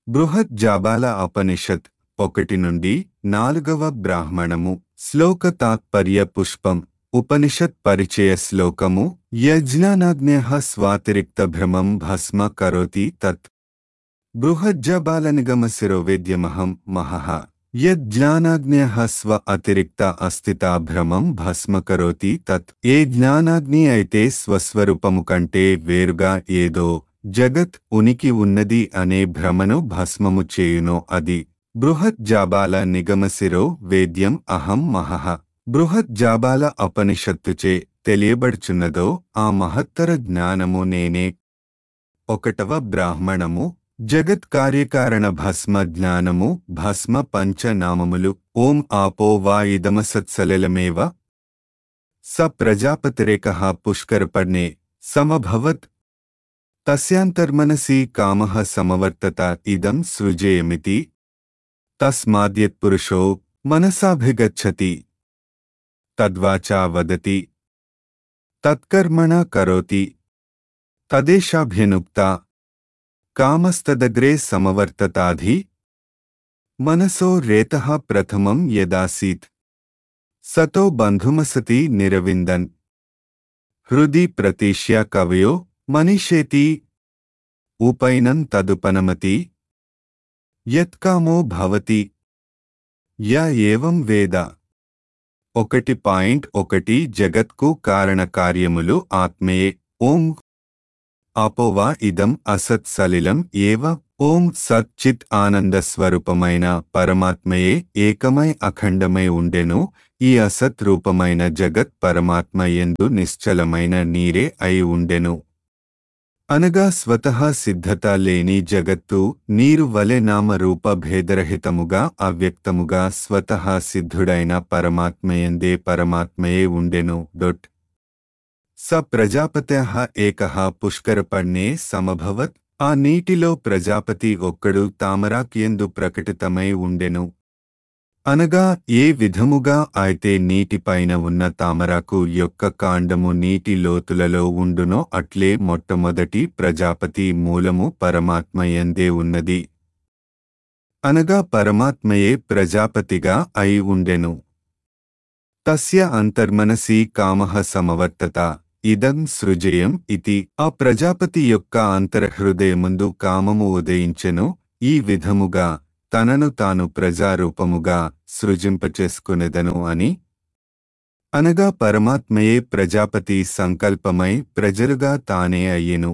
బృహత్ జాబాల ఉపనిషత్ ఒకటి నుండి నాలుగవ బ్రాహ్మణము శ్లోక తాత్పర్య పుష్పం ఉపనిషత్ పరిచయ శ్లోకము యజ్ఞానాజ్ఞ స్వాతిరిక్త భ్రమం భస్మ కరోతి తత్ బృహజ్జబాల నిగమ శిరోవేద్యమహం మహః యజ్ఞానాజ్ఞ స్వ అతిరిక్త అస్థితా భ్రమం భస్మ కరోతి తత్ ఏ జ్ఞానాగ్ని అయితే స్వస్వరూపము కంటే వేరుగా ఏదో జగత్ ఉనికి ఉన్నది అనే భ్రమను భస్మము చేయునో అది బృహత్ జాబాల నిగమశిరో వేద్యం అహం మహః బృహత్ జాబాల ఉపనిషత్తుచే తెలియబడుచున్నదో ఆ మహత్తర జ్ఞానము నేనే ఒకటవ బ్రాహ్మణము జగత్ కార్యకారణ భస్మ జ్ఞానము భస్మ పంచనామములు ఓం ఆపో వా ఇదమసత్సలిలమేవ స ప్రజాపతిరేక పుష్కరపర్ణే సమభవత్ తస్యాంతర్మనసి కామః సమవర్తత ఇదం సృజేయమితి తస్మాద్యత్పురుషో మనసాభిగచ్చతి తద్వాచా వదతి తత్కర్మణ కరోతి తదేశాభ్యనుక్తా కామస్తదగ్రే సమవర్తతాధి మనసో రేతః ప్రథమం యదాసీత్ సతో బంధుమసతి నిరవిందన్ హృది ప్రతిష్య కవయో మనీషేతి ఉపైనం తదుపనమతి యత్కామో భవతి య ఏవం వేద ఒకటి పాయింట్ ఒకటి జగత్కు కారణ కార్యములు ఆత్మయే ఓం అపోవా ఇదం అసత్ సలిలం ఏవ ఓం సత్ చిత్ ఆనంద స్వరూపమైన పరమాత్మయే ఏకమై అఖండమై ఉండెను ఈ అసత్ రూపమైన జగత్ పరమాత్మ ఎందు నిశ్చలమైన నీరే అయి ఉండెను అనగా స్వతః సిద్ధత లేని జగత్తు నీరు వలె నామరూప భేదరహితముగా అవ్యక్తముగా స్వతః సిద్ధుడైన పరమాత్మయందే పరమాత్మయే ఉండెను డొట్ స ప్రజాపత్య ఏక పుష్కరపర్ణే సమభవత్ ఆ నీటిలో ప్రజాపతి ఒక్కడు తామరాక్యందు ప్రకటితమై ఉండెను అనగా ఏ విధముగా అయితే నీటిపైన ఉన్న తామరాకు యొక్క కాండము నీటి లోతులలో ఉండునో అట్లే మొట్టమొదటి ప్రజాపతి మూలము పరమాత్మయందే ఉన్నది అనగా పరమాత్మయే ప్రజాపతిగా అయి ఉండెను తస్య అంతర్మనసి కామః సమవర్తత ఇదం సృజయం ఇతి ఆ ప్రజాపతి యొక్క అంతర్హృదయముందు కామము ఉదయించెను ఈ విధముగా తనను తాను ప్రజారూపముగా సృజింపచేసుకునేదను అని అనగా పరమాత్మయే ప్రజాపతి సంకల్పమై ప్రజలుగా తానే అయ్యెను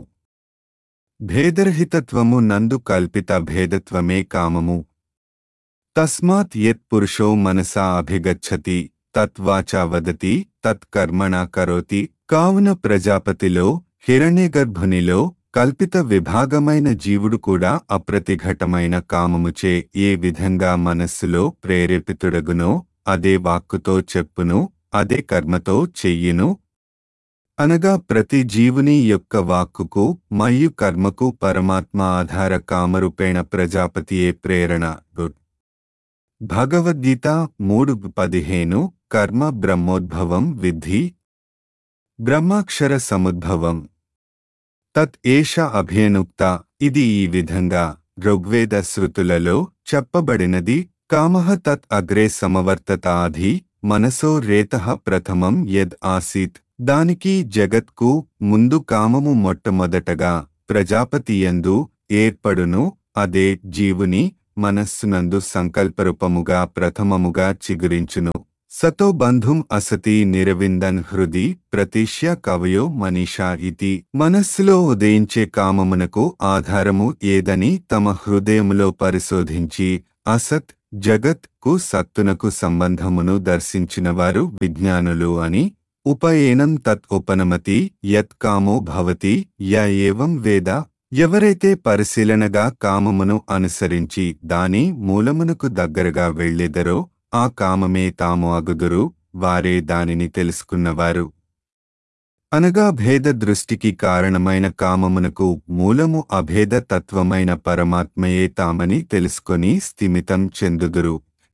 భేదరహితత్వము నందు కల్పిత భేదత్వమే కామము తస్మాత్ యత్ పురుషో మనసా అభిగచ్చతి తత్వాచా వదతి తత్కర్మణా కరోతి కావున ప్రజాపతిలో హిరణ్యగర్భునిలో కల్పిత విభాగమైన జీవుడు కూడా అప్రతిఘటమైన కామముచే ఏ విధంగా మనస్సులో ప్రేరేపితుడగునో అదే వాక్కుతో చెప్పును అదే కర్మతో చెయ్యును అనగా ప్రతి జీవుని యొక్క వాక్కుకు మరియు కర్మకు పరమాత్మ ఆధార కామరూపేణ ప్రజాపతియే ప్రేరణ గుడ్ భగవద్గీత మూడు పదిహేను కర్మ బ్రహ్మోద్భవం విద్ధి బ్రహ్మాక్షర సముద్భవం తత్ ఏష అభ్యనుక్త ఇది ఈ విధంగా ఋగ్వేద శృతులలో చెప్పబడినది కామః తత్ అగ్రే సమవర్తతాధి మనసో రేతః ప్రథమం యద్ ఆసీత్ దానికి జగత్కు ముందు కామము మొట్టమొదటగా ప్రజాపతియందు ఏర్పడును అదే జీవుని మనస్సునందు సంకల్పరూపముగా ప్రథమముగా చిగురించును సతో బంధుం అసతి నిరవిందన్ హృది ప్రతిష్య కవయో మనీషా ఇతి మనస్సులో ఉదయించే కామమునకు ఆధారము ఏదని తమ హృదయములో పరిశోధించి అసత్ జగత్ కు సత్తునకు సంబంధమును దర్శించినవారు విజ్ఞానులు అని ఉపయేనం తత్ ఉపనమతి యత్ కామో భవతి య ఏవం వేద ఎవరైతే పరిశీలనగా కామమును అనుసరించి దాని మూలమునకు దగ్గరగా వెళ్ళెదరో ఆ కామమే తాము అగుదురు వారే దానిని తెలుసుకున్నవారు అనగా భేద దృష్టికి కారణమైన కామమునకు మూలము అభేద తత్వమైన పరమాత్మయే తామని తెలుసుకొని స్థిమితం చెందుదురు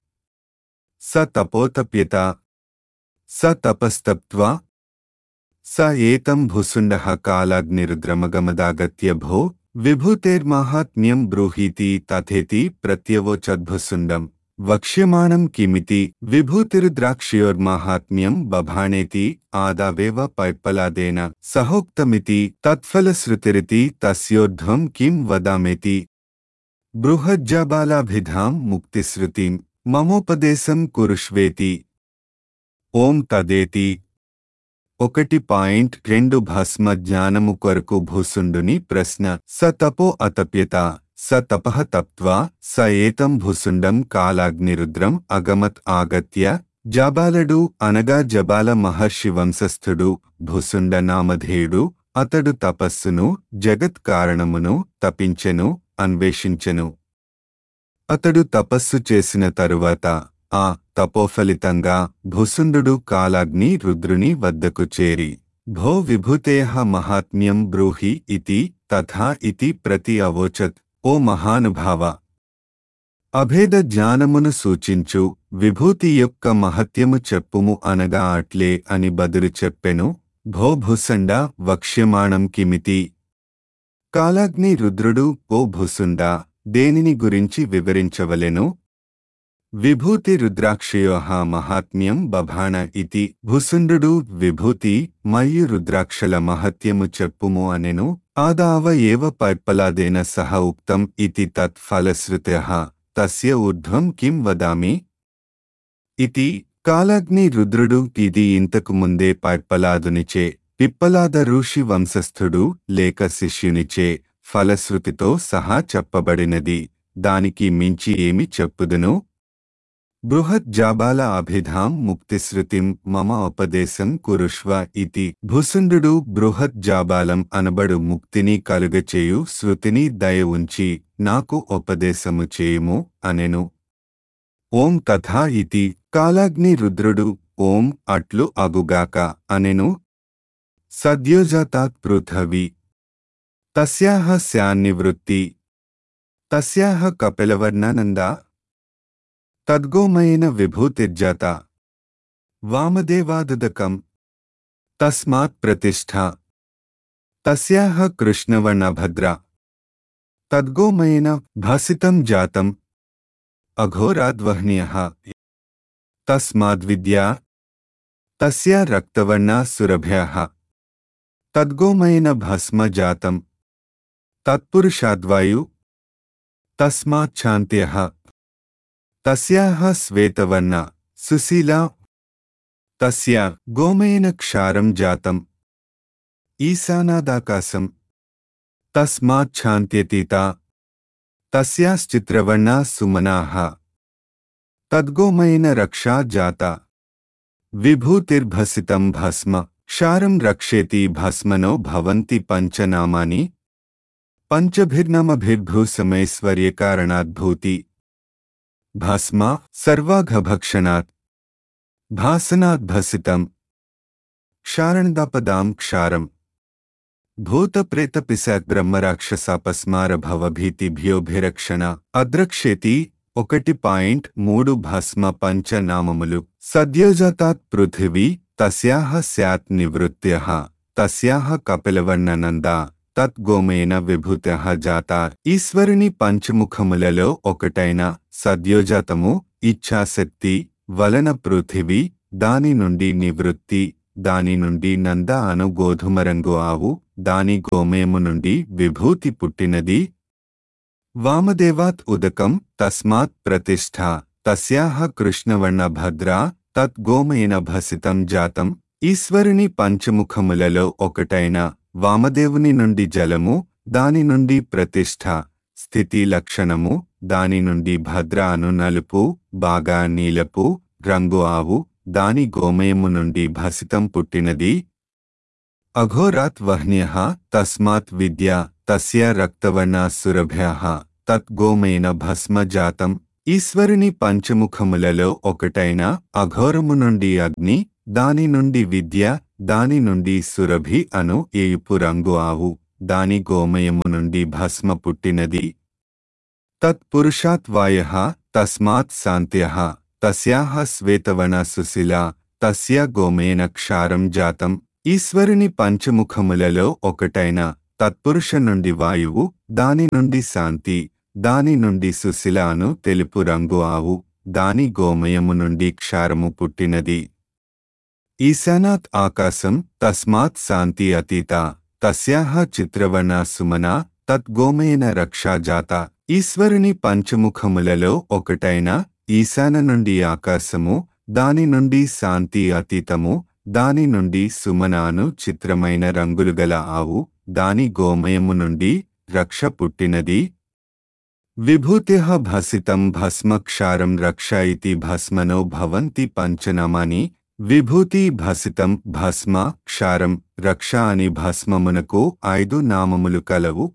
స తపోతప్యత స తపస్తప్త్వా స ఏతం భుసుండ కాలాగ్నిరుద్రమగమదాగత్య భో విభూతేర్మాహాత్మ్యం బ్రూహీతి తథేతి ప్రత్యవోచద్భుసుండం వక్ష్యమాణం కిమితి విభూతిరుద్రాక్షయోర్మాహాత్మ్యం బభాణేతి ఆదావేవ పైప్పలాదేన సహోక్తమితి తత్ఫలశ్రుతిరితి తస్యోర్ధ్వం కిం వదామేతి బృహజ్జాబాలాభిధాం ముక్తిశ్రుతిం మమోపదేశం కురుష్వేతి ఓం తదేతి ఒకటి పాయింట్ రెండు భస్మ జ్ఞానము కొరకు భూసుండుని ప్రశ్న స తపో అతప్యత స తపః తప్త్వా స ఏతం భూసుండం కాలాగ్నిరుద్రం అగమత్ ఆగత్య జాబాలడు అనగా జబాల మహర్షి వంశస్థుడు భూసుండ నామధేయుడు అతడు తపస్సును జగత్ కారణమును తపించెను అన్వేషించెను అతడు తపస్సు చేసిన తరువాత ఆ తపోఫలితంగా భుసుండు కాలాగ్ని రుద్రుని వద్దకు చేరి భో విభూతేహ మహాత్మ్యం బ్రూహి ఇతి తథా ఇతి ప్రతి అవోచత్ ఓ మహానుభావ అభేద జ్ఞానమును సూచించు విభూతి యొక్క మహత్యము చెప్పుము అనగా అట్లే అని బదులు చెప్పెను భో భుసండ వక్ష్యమాణం కిమితి కాలాగ్ని రుద్రుడు ఓ భుసుండా దేనిని గురించి వివరించవలెను విభూతి రుద్రాక్షయోహ మహాత్మ్యం బభాణ ఇతి భుసుండు విభూతి మయ్యు రుద్రాక్షల మహత్యము చెప్పుము అనెను ఆదావ ఏవ పైప్పలాదేన సహ ఉక్తం ఇతి తత్ ఫలశ్రుత్యః తస్య ఊర్ధ్వం కిం వదామి ఇతి కాలాగ్ని రుద్రుడు ఇది ఇంతకు ముందే పైప్పలాదునిచే పిప్పలాద ఋషి వంశస్థుడు లేక శిష్యునిచే ఫలశ్రుతితో సహా చెప్పబడినది దానికి మించి ఏమి చెప్పుదును బృహజ్జాబాల అభిధాం ముక్తిశ్రుతిం మమ ఉపదేశం కురుష్వ ఇతి భుసుండు బృహజ్జాబాలం అనబడు ముక్తిని కలుగచేయు శృతిని దయ ఉంచి నాకు ఉపదేశము చేయుము అనెను ఓం తథా ఇతి కాలాగ్ని రుద్రుడు ఓం అట్లు అగుగాక అనెను సద్యోజాతాత్ పృథవి తస్యాహ స్యాన్నివృత్తి తస్యాహ కపిలవర్ణనందా తద్గోమయేన విభూతిర్జాత వామదేవాదుదకం తస్మాత్ ప్రతిష్ఠా తస్యాహ కృష్ణవర్ణభద్ర తద్గోమయేన భాసితం జాతం అఘోరాద్వహ్న్యః తస్మాద్విద్యా తస్యా రక్తవర్ణా సురభ్యః తద్గోమయేన భస్మ జాతం తత్పురుషాద్వాయు తస్మాచ్ఛాంత్యః తస్యాహ శ్వేతవర్ణ సుశీలా తస్య గోమయేన క్షారం జాతం ఈశానాదాకాశం తస్మాచ్ఛాంత్యతీత తస్యాశ్చిత్రవర్ణా సుమనాః తద్గోమయేన రక్షా జాత విభూతిర్భసితం భస్మ క్షారం రక్షేతి భస్మనో భవంతి పంచనామాని పంచభిర్నమభిర్భూసమైశ్వర్యకారణాద్భూతి భస్మ సర్వాఘభక్షణాత్ భాసనాద్భసితం క్షారణదాపదాం క్షారం భూతప్రేతపిశాగ్బ్రహ్మరాక్షసాపస్మారభవభీతిభ్యోభిరక్షణ అద్రక్షేతి ఒకటి పాయింట్ మూడు భస్మ పంచనామములు సద్యోజాతాత్ పృథివీ తస్యాహ స్యాత్ నివృత్త్యః తస్యాహ కపిలవర్ణనందా తద్గోమేన విభూత్యః జాత ఈశ్వరుని పంచముఖములలో ఒకటైన సద్యోజాతము ఇచ్ఛాశక్తి వలన పృథివీ దాని నుండి నివృత్తి దాని నుండి నంద అను గోధుమరంగు ఆవు దాని గోమేము నుండి విభూతి పుట్టినది వామదేవాత్ ఉదకం తస్మాత్ ప్రతిష్ఠ తస్యాహ కృష్ణవర్ణ భద్రా తత్ గోమేన భసితం జాతం ఈశ్వరుని పంచముఖములలో ఒకటైన వామదేవుని నుండి జలము దాని నుండి ప్రతిష్ఠ స్థితి లక్షణము దాని నుండి భద్ర అను నలుపు బాగా నీలపు రంగు ఆవు దాని గోమయము నుండి భసితం పుట్టినది అఘోరాత్ వహ్న్య తస్మాత్ విద్య తస్య రక్తవర్ణ సురభ్య తత్ గోమేన భస్మ జాతం ఈశ్వరుని పంచముఖములలో ఒకటైన అఘోరము నుండి అగ్ని దాని నుండి విద్య దాని నుండి సురభి అను ఏయుపు రంగు ఆవు దాని గోమయము నుండి భస్మ పుట్టినది తత్పురుషాత్ వాయ తస్మాత్ శాంత్య తస్యాహ శ్వేతవన సుశిలా తస్య గోమేన క్షారం జాతం ఈశ్వరుని పంచముఖములలో ఒకటైన తత్పురుష నుండి వాయువు దాని నుండి శాంతి దాని నుండి సుశిల అను తెలుపు రంగు ఆవు దాని గోమయము నుండి క్షారము పుట్టినది ఈశానాత్ ఆకాశం తస్మాత్ శాంతి అతీత తస్యాహ చిత్రవర్ణ సుమన తద్గోమయన రక్షా జాత ఈశ్వరుని పంచముఖములలో ఒకటైన ఈశాన నుండి ఆకాశము దాని నుండి శాంతి అతీతము దాని నుండి సుమనాను చిత్రమైన రంగులు గల ఆవు దాని గోమయము నుండి రక్ష పుట్టినది విభూత్యః భసితం భస్మ క్షారం రక్ష ఇతి భస్మనో భవంతి పంచనామాని విభూతి భసితం భస్మ క్షారం రక్ష అని భస్మమునకు ఐదు నామములు కలవు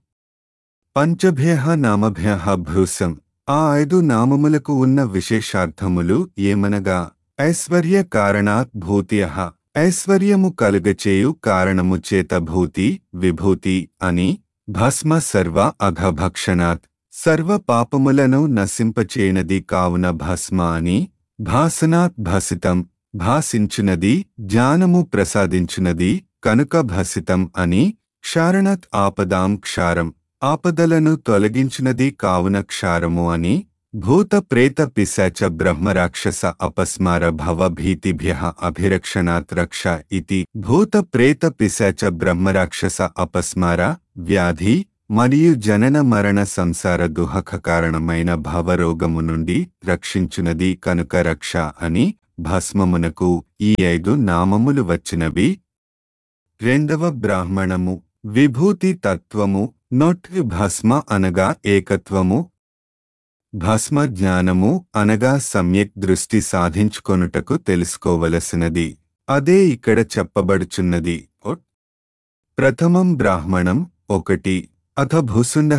పంచభ్య నామభ్య భ్రూసం ఆ ఐదు నామములకు ఉన్న విశేషార్థములు ఏమనగా ఐశ్వర్య కారణాత్ భూత్య ఐశ్వర్యము కలుగచేయు కారణము చేత భూతి విభూతి అని భస్మ సర్వ అఘభక్షణాత్ సర్వ పాపములను నశింపచేయనది కావున భస్మ అని భాసనాత్ భసితం భాసించునది జ్ఞానము ప్రసాదించునది కనుక భసితం అని క్షారణత్ ఆపదాం క్షారం ఆపదలను తొలగించినది కావున క్షారము అని భూత ప్రేత పిశాచ బ్రహ్మరాక్షస అపస్మార భవ భీతిభ్య అభిరక్షణాత్ రక్ష ఇతి భూత ప్రేత పిశాచ బ్రహ్మరాక్షస అపస్మార వ్యాధి మరియు జనన మరణ సంసార దుహక కారణమైన భవరోగము నుండి రక్షించునది కనుక రక్ష అని భస్మమునకు ఈ ఐదు నామములు వచ్చినవి రెండవ బ్రాహ్మణము విభూతి తత్వము నొట్ భస్మ అనగా ఏకత్వము భస్మ జ్ఞానము అనగా సమ్యక్ దృష్టి సాధించుకొనుటకు తెలుసుకోవలసినది అదే ఇక్కడ చెప్పబడుచున్నది ఒట్. ప్రథమం బ్రాహ్మణం ఒకటి అథ భూసుండ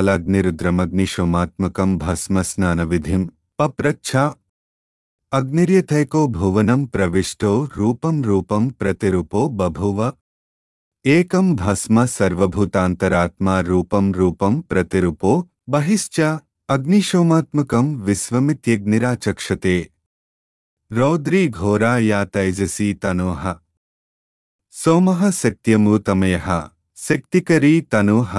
కాలాగ్నిరుద్రమగ్నిశోమాత్మకం భస్మస్నాన విధిం పప్రచ్ఛ అగ్నిర్యథైకో భువనం ప్రవిష్టో రూపం రూపం ప్రతిరూపో బభూవ ఏకం భస్మ సర్వభూతాంతరాత్మా రూపం రూపం ప్రతిరూపో బహిశ్చ అగ్నిశోమాత్మకం విశ్వమిత్యగ్నిరాచక్షతే రౌద్రీ ఘోరా యా తైజసీ తనోః సోమః శక్త్యమూతమయః శక్తికరీ తనూః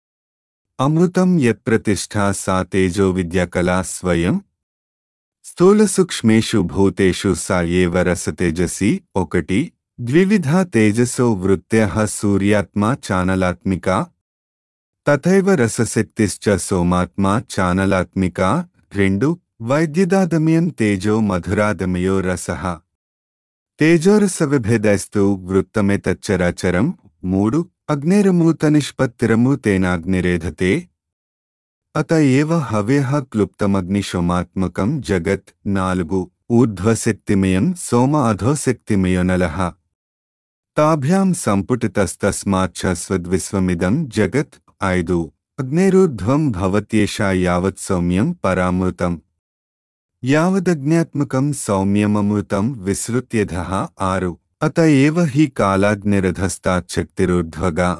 అమృతం యత్ప్రతిష్ఠా సా తేజో విద్యాకళా స్వయం స్థూలసూక్ష్మేషు భూతేషు సా ఏవ రసతేజసి ఒకటి ద్వివిధా తేజసో వృత్త్యః సూర్యాత్మా చానలాత్మికా తథైవ రసశక్తిశ్చ సోమాత్మా చానలాత్మికా రెండు వైద్యుదాదమయం తేజో మధురాదమయో రసః తేజోరసవిభేదస్తు వృత్తమేతచ్చరాచరం మూడు అగ్నిరమూతనిష్పత్తిరము తేనాగ్నిరేధతే అత ఏవ హవ్యః క్లుప్తమగ్నిశోమాత్మకం జగత్ నాలుగు ఊర్ధ్వశక్తిమయం సోమ అధోశక్తిమయో నలః తాభ్యాం సంపుటితస్తస్మాచ్చ స్వద్విశ్వమిదం జగత్ ఐదు అగ్నేరుధ్వం భవత్యేషా యావత్ సౌమ్యం పరామృతం యావదజ్ఞాత్మకం సౌమ్యమమృతం విసృత్యధః ఆరు అత ఏవ హి కాలాగ్నిరధస్తాచ్చక్తిరుర్ధ్వగా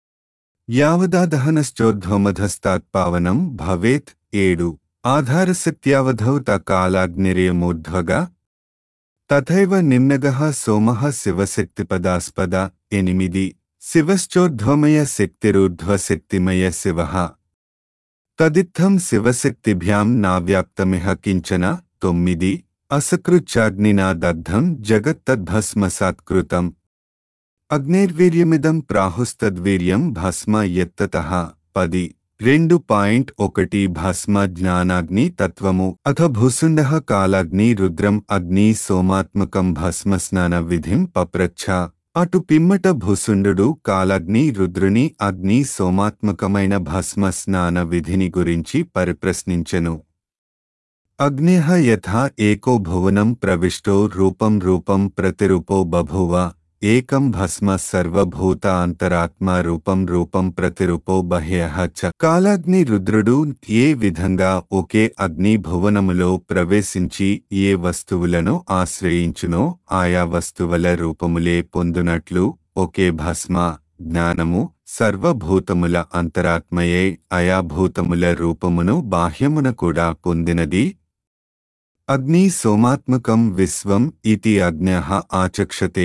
యావదాదహనశ్చోర్ధ్వమధస్తాత్ పావనం భవేత్ ఏడు ఆధారశక్త్యావధౌ త కాలాగ్నిరేమూర్ధ్వగా తథైవ నిమ్నగః సోమః శివశక్తిపదాస్పద ఎనిమిది శివశ్చోర్ధ్వమయ శక్తిరూర్ధ్వశక్తిమయ శివః తదిత్థం శివశక్తిభ్యాం నావ్యాప్తమిహ కించన తొమ్మిది అసకృచ్చాగ్నినా దగ్ధం జగత్తద్భస్మసాత్కృతం అగ్నేర్వీర్యమిదం ప్రాహుస్తద్వీర్యం భస్మ ఎత్తతః పది రెండు పాయింట్ ఒకటి భస్మ జ్ఞానాగ్ని తత్వము అథ భూసుండ కాలాగ్ని రుద్రం అగ్ని సోమాత్మకం భస్మ స్నాన విధిం పప్రచ్ఛ అటు పిమ్మట భూసుండు కాలాగ్ని రుద్రుని అగ్ని సోమాత్మకమైన భస్మ స్నాన విధిని గురించి పరిప్రశ్నించెను అగ్నేహ యథా ఏకో భువనం ప్రవిష్టో రూపం రూపం ప్రతిరూపో బభూవ ఏకం భస్మ సర్వభూత అంతరాత్మ రూపం రూపం ప్రతిరూపో బహ్యః చ కాలాగ్ని రుద్రుడు ఏ విధంగా ఒకే అగ్ని భువనములో ప్రవేశించి ఏ వస్తువులను ఆశ్రయించునో ఆయా వస్తువుల రూపములే పొందునట్లు ఒకే భస్మ జ్ఞానము సర్వభూతముల అంతరాత్మయే ఆయా భూతముల రూపమును బాహ్యమున కూడా పొందినది అగ్ని సోమాత్మకం విశ్వం ఇతి అగ్న్యః ఆచక్షతే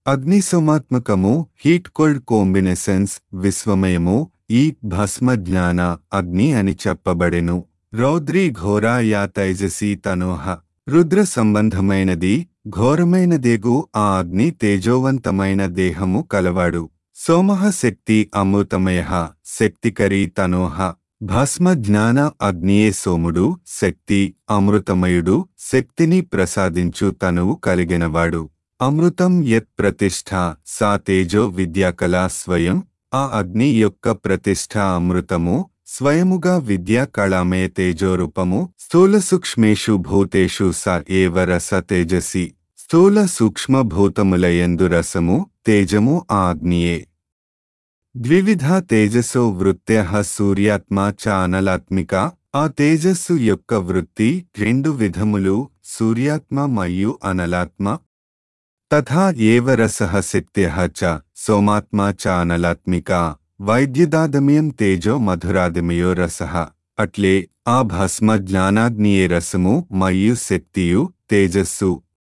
అగ్నిసోమాత్మకము హీట్ కోల్డ్ కోంబినేషన్స్ విశ్వమయము ఈ భస్మ జ్ఞాన అగ్ని అని చెప్పబడెను రౌద్రి ఘోరా యా తైజసి తనోహ రుద్ర సంబంధమైనది ఘోరమైనదేగు ఆ అగ్ని తేజోవంతమైన దేహము కలవాడు సోమః శక్తి అమృతమయ శక్తికరీ తనోహ భస్మ జ్ఞాన అగ్నియే సోముడు శక్తి అమృతమయుడు శక్తిని ప్రసాదించు తనువు కలిగినవాడు అమృతం యత్ ప్రతిష్ఠ సా తేజో విద్యాకళా స్వయం ఆ అగ్ని యొక్క ప్రతిష్ఠ అమృతము స్వయముగా విద్యా కళామయ తేజోరూపము స్థూల సూక్ష్మేషు భూతేషు స ఏవ రస తేజసి స్థూల సూక్ష్మ భూతములయందు రసము తేజము ఆ అగ్నియే ద్వివిధ తేజసో వృత్త్య సూర్యాత్మ చ అనలాత్మిక ఆ తేజస్సు యొక్క వృత్తి రెండు విధములు సూర్యాత్మ మరియు అనలాత్మ తథా ఏవ రసః శక్త్యః చ సోమాత్మా చ అనలాత్మిక వైద్యుదాదమయం తేజో మధురాదమయో రసః అట్లే ఆ భస్మ జ్ఞానాగ్నియే రసము మరియు శక్తియు తేజస్సు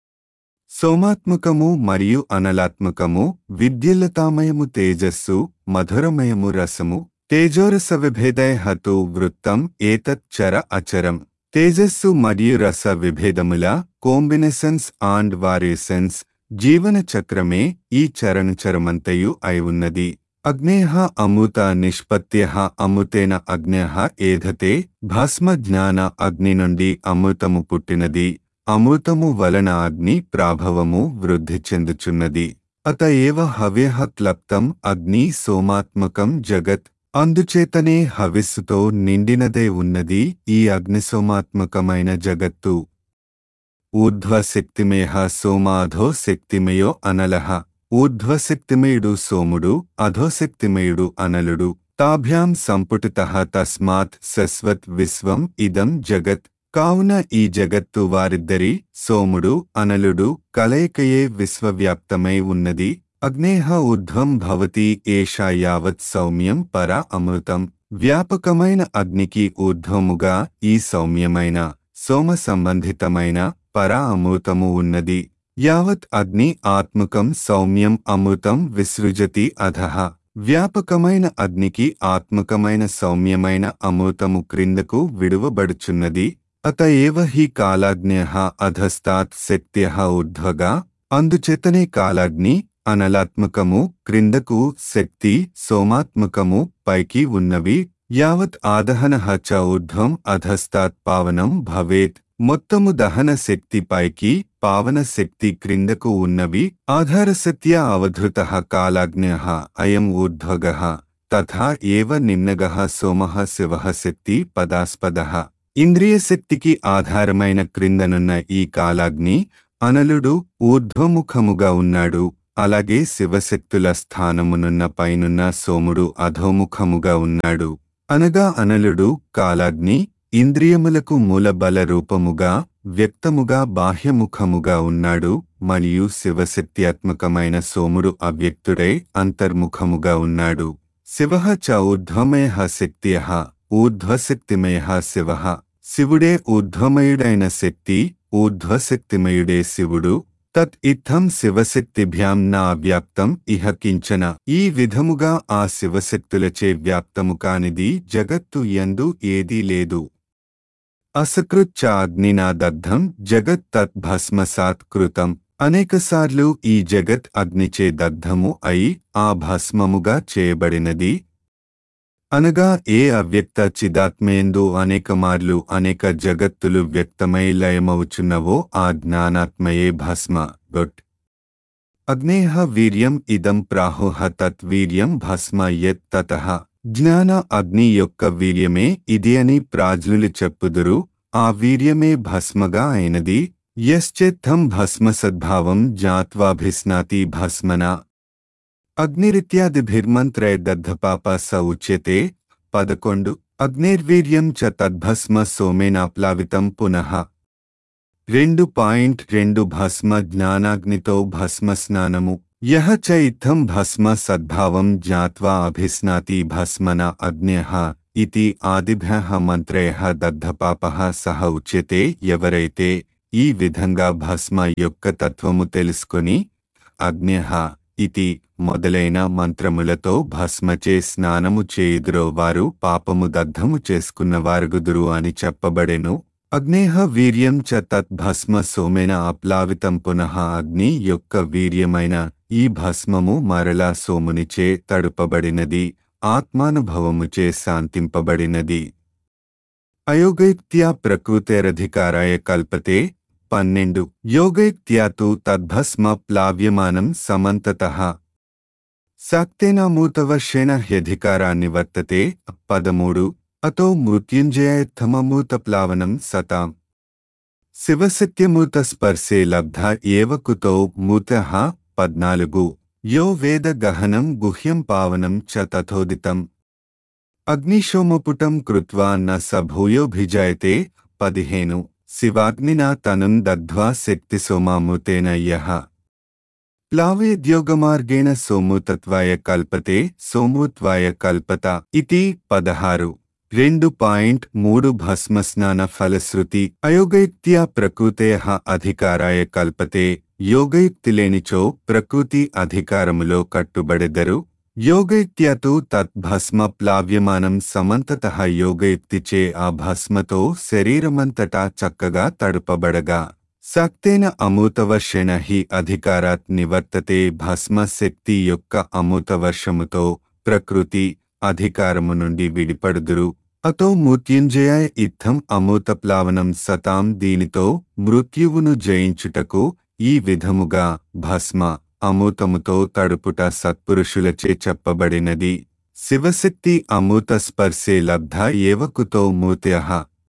సోమాత్మకము మరియు అనలాత్మకము విద్యుల్లతామయము తేజస్సు మధురమయము రసము తేజోరస విభేదయ హతు వృత్తం ఏతత్ చర అచరం తేజస్సు మరియు రస విభేదముల కోంబినేషన్స్ అండ్ వారియేషన్స్ జీవన చక్రమే ఈ చరణచరమంతయు అయి ఉన్నది అగ్నేహ అమృత నిష్పత్త్య అమృతేన అగ్నేహ ఏధతే భస్మ జ్ఞాన అగ్ని నుండి అమృతము పుట్టినది అమృతము వలన అగ్ని ప్రాభవము వృద్ధి చెందుచున్నది అత ఏవ హవ్యః క్లప్తం అగ్ని సోమాత్మకం జగత్ అందుచేతనే హవిస్సుతో నిండినదే ఉన్నది ఈ అగ్నిసోమాత్మకమైన జగత్తు ఊర్ధ్వశక్తిమేహ సోమాధో శక్తిమయో అనలహ ఊర్ధ్వశక్తిమయుడు సోముడు అధోశక్తిమయుడు అనలుడు తాభ్యాం సంపుటిత తస్మాత్ శశ్వత్ విశ్వం ఇదం జగత్ కావున ఈ జగత్తు వారిద్దరి సోముడు అనలుడు కలయికయే విశ్వవ్యాప్తమై ఉన్నది అగ్నేహ ఊర్ధ్వం భవతి ఏషా యావత్ సౌమ్యం పర అమృతం వ్యాపకమైన అగ్నికి ఊర్ధ్వముగా ఈ సౌమ్యమైన సోమ సంబంధితమైన పర అమృతము ఉన్నది యావత్ అగ్ని ఆత్మకం సౌమ్యం అమృతం విసృజతి అధః వ్యాపకమైన అగ్నికి ఆత్మకమైన సౌమ్యమైన అమృతము క్రిందకు విడువబడుచున్నది అత ఏవ హి కాలాగ్న్య అధస్తాత్ శక్త్య ఊర్ధ్వగా అందుచేతనే కాలాగ్ని అనలాత్మకము క్రిందకు శక్తి సోమాత్మకము పైకి ఉన్నవి యావత్ ఆదహన చ ఊర్ధ్వం అధస్తాత్ పావనం భవేత్ మొత్తము దహన శక్తి పైకి పావన శక్తి క్రిందకు ఉన్నవి ఆధారసత్య అవధృత కాలాగ్న్య అయం ఊర్ధ్వగ తథా ఏవ నిమ్నగ సోమః శివః శక్తి పదాస్పదః ఇంద్రియశక్తికి ఆధారమైన క్రిందనున్న ఈ కాలాగ్ని అనలుడు ఊర్ధ్వముఖముగా ఉన్నాడు అలాగే శివశక్తుల స్థానమునున్న పైనున్న సోముడు అధోముఖముగా ఉన్నాడు అనగా అనలుడు కాలాగ్ని ఇంద్రియములకు మూలబల రూపముగా వ్యక్తముగా బాహ్యముఖముగా ఉన్నాడు మరియు శివశక్త్యాత్మకమైన సోముడు అవ్యక్తుడై అంతర్ముఖముగా ఉన్నాడు శివ చ ఊర్ధ్వమయ శక్త్య ఊర్ధ్వశక్తిమయ శివ శివుడే ఊర్ధ్వమయుడైన శక్తి ఊర్ధ్వశక్తిమయుడే శివుడు తత్ ఇత్థం శివశక్తిభ్యాం నా వ్యాప్తం ఇహ కించన ఈ విధముగా ఆ శివశక్తులచే వ్యాప్తము కానిది జగత్తు యందు ఏదీ లేదు అసకృచ్చ అగ్నినా దగ్ధం జగత్ తత్ భస్మసాత్ కృతం అనేకసార్లు ఈ జగత్ అగ్నిచే దగ్ధము అయి ఆ భస్మముగా చేయబడినది అనగా ఏ అవ్యక్త చిదాత్మేందు అనేక మార్లు అనేక జగత్తులు వ్యక్తమై లయమవుచున్నవో ఆ జ్ఞానాత్మయే భస్మ గొట్ అగ్నేహ వీర్యం ఇదం ప్రాహుహ తత్ వీర్యం భస్మ యత్ తతః జ్ఞాన అగ్ని యొక్క వీర్యమే ఇది అని ప్రాజ్ఞులు చెప్పుదురు ఆ వీర్యమే భస్మగా అయినది యశ్చేత్థం భస్మ సద్భావం జాత్వాభిస్నాతి భస్మనా అగ్నిరిత్యాదిభిర్మంత్రయ దగ్ధపాప స ఉచ్యతే పదకొండు అగ్నిర్వీర్యం చ తద్భస్మ సోమేనాప్లావితం పునః రెండు పాయింట్ రెండు భస్మ జ్ఞానాగ్నితో భస్మ స్నానము యహ చ ఇత్థం భస్మ సద్భావం జ్ఞాత్వా అభిస్నాతి భస్మన అగ్న్యః ఇతి ఆదిభ్యః మంత్రయః దగ్ధపాపః సహ ఉచ్యతే ఎవరైతే ఈ విధంగా భస్మ యొక్క తత్వము తెలుసుకొని అగ్న్యః ఇతి మొదలైన మంత్రములతో భస్మచే స్నానము చేయుదురో వారు పాపము దగ్ధము చేసుకున్నవారుగుదురు అని చెప్పబడెను అగ్నేహ వీర్యం చ తత్ భస్మ సోమేన అప్లావితం పునః అగ్ని యొక్క వీర్యమైన ఈ భస్మము మరలా సోమునిచే తడుపబడినది ఆత్మానుభవముచే శాంతింపబడినది అయోగైత్యా ప్రకృతేరధికారాయ కల్పతే పన్నెండు యోగైత్యా తు తద్భస్మ ప్లావ్యమానం సమంతతః శాక్తేనామూతవర్షేణ హ్యధికారాన్ని వర్తతే పదమూడు అతో మృత్యుంజయత్తమమూత ప్లావనం సతాం శివసత్యమూత స్పర్శే లబ్ధ ఏవ కుతో మూతః పద్నాలుగు యో వేద గహనం గుహ్యం పావనం చ తథోదితం అగ్నిశోమపుటం కృత్వా న సభూయోభిజాయతే పదిహేను శివాగ్నినా తనుం దగ్ధ్వా శక్తిసోమామూతేన యః ప్లావేద్యోగమార్గేణ సోమూతత్వాయ కల్పతే సోమూత్వాయ కల్పత ఇతి పదహారు రెండు పాయింట్ మూడు భస్మస్నాన ఫలశ్రుతి అయోగయుక్త్యా ప్రకృతయ అధికారాయ కల్పతే యోగయుక్తి లేనిచో ప్రకృతి అధికారములో కట్టుబడెదరు యోగయుక్త్యతు తత్ భస్మ ప్లావ్యమానం సమంతత యోగయుక్తిచే ఆ భస్మతో శరీరమంతటా చక్కగా తడుపబడగా సక్తేన అమూతవర్షేణ హి అధికారాత్ నివర్తతే భస్మ శక్తి యొక్క అమూతవర్షముతో ప్రకృతి అధికారము నుండి విడిపడుదురు అతో మృత్యుంజయాయ ఇత్థం అమూత ప్లావనం సతాం దీనితో మృత్యువును జయించుటకు ఈ విధముగా భస్మ అమూతముతో తడుపుట సత్పురుషులచే చెప్పబడినది శివశక్తి అమూత స్పర్శే లబ్ధ ఏవకుతో మూత్యః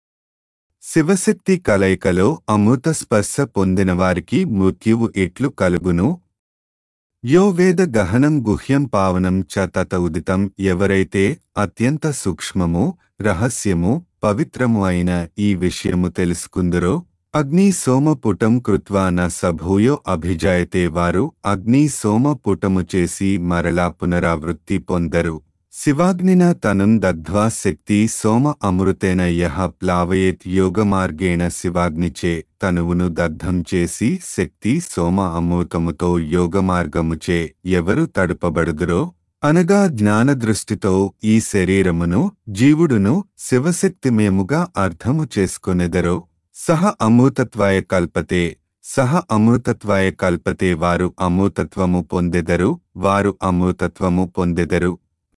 శివశక్తి కలయికలో అమృత స్పర్శ పొందిన వారికి మృత్యువు ఎట్లు కలుగును యో వేద గహనం గుహ్యం పావనం చ తత ఉదితం ఎవరైతే అత్యంత సూక్ష్మము రహస్యము పవిత్రము అయిన ఈ విషయము తెలుసుకుందరో అగ్ని సోమ పుటం కృత్వా న సభూయో అభిజాయతే వారు అగ్ని సోమ పుటము చేసి మరలా పునరావృత్తి పొందరు శివాగ్నిన తనుం దగ్ధ్వా శక్తి సోమ అమృతేన యహ ప్లావయేత్ యోగమార్గేణ శివాగ్నిచే తనువును దగ్ధం చేసి శక్తి సోమ అమృతముతో యోగమార్గముచే ఎవరు తడుపబడుదురో అనగా జ్ఞానదృష్టితో ఈ శరీరమును జీవుడును శివశక్తిమయముగా అర్థము చేసుకొనెదరో సహ అమృతత్వాయ కల్పతే సహ అమృతత్వాయ కల్పతే వారు అమృతత్వము పొందెదరు వారు అమృతత్వము పొందెదరు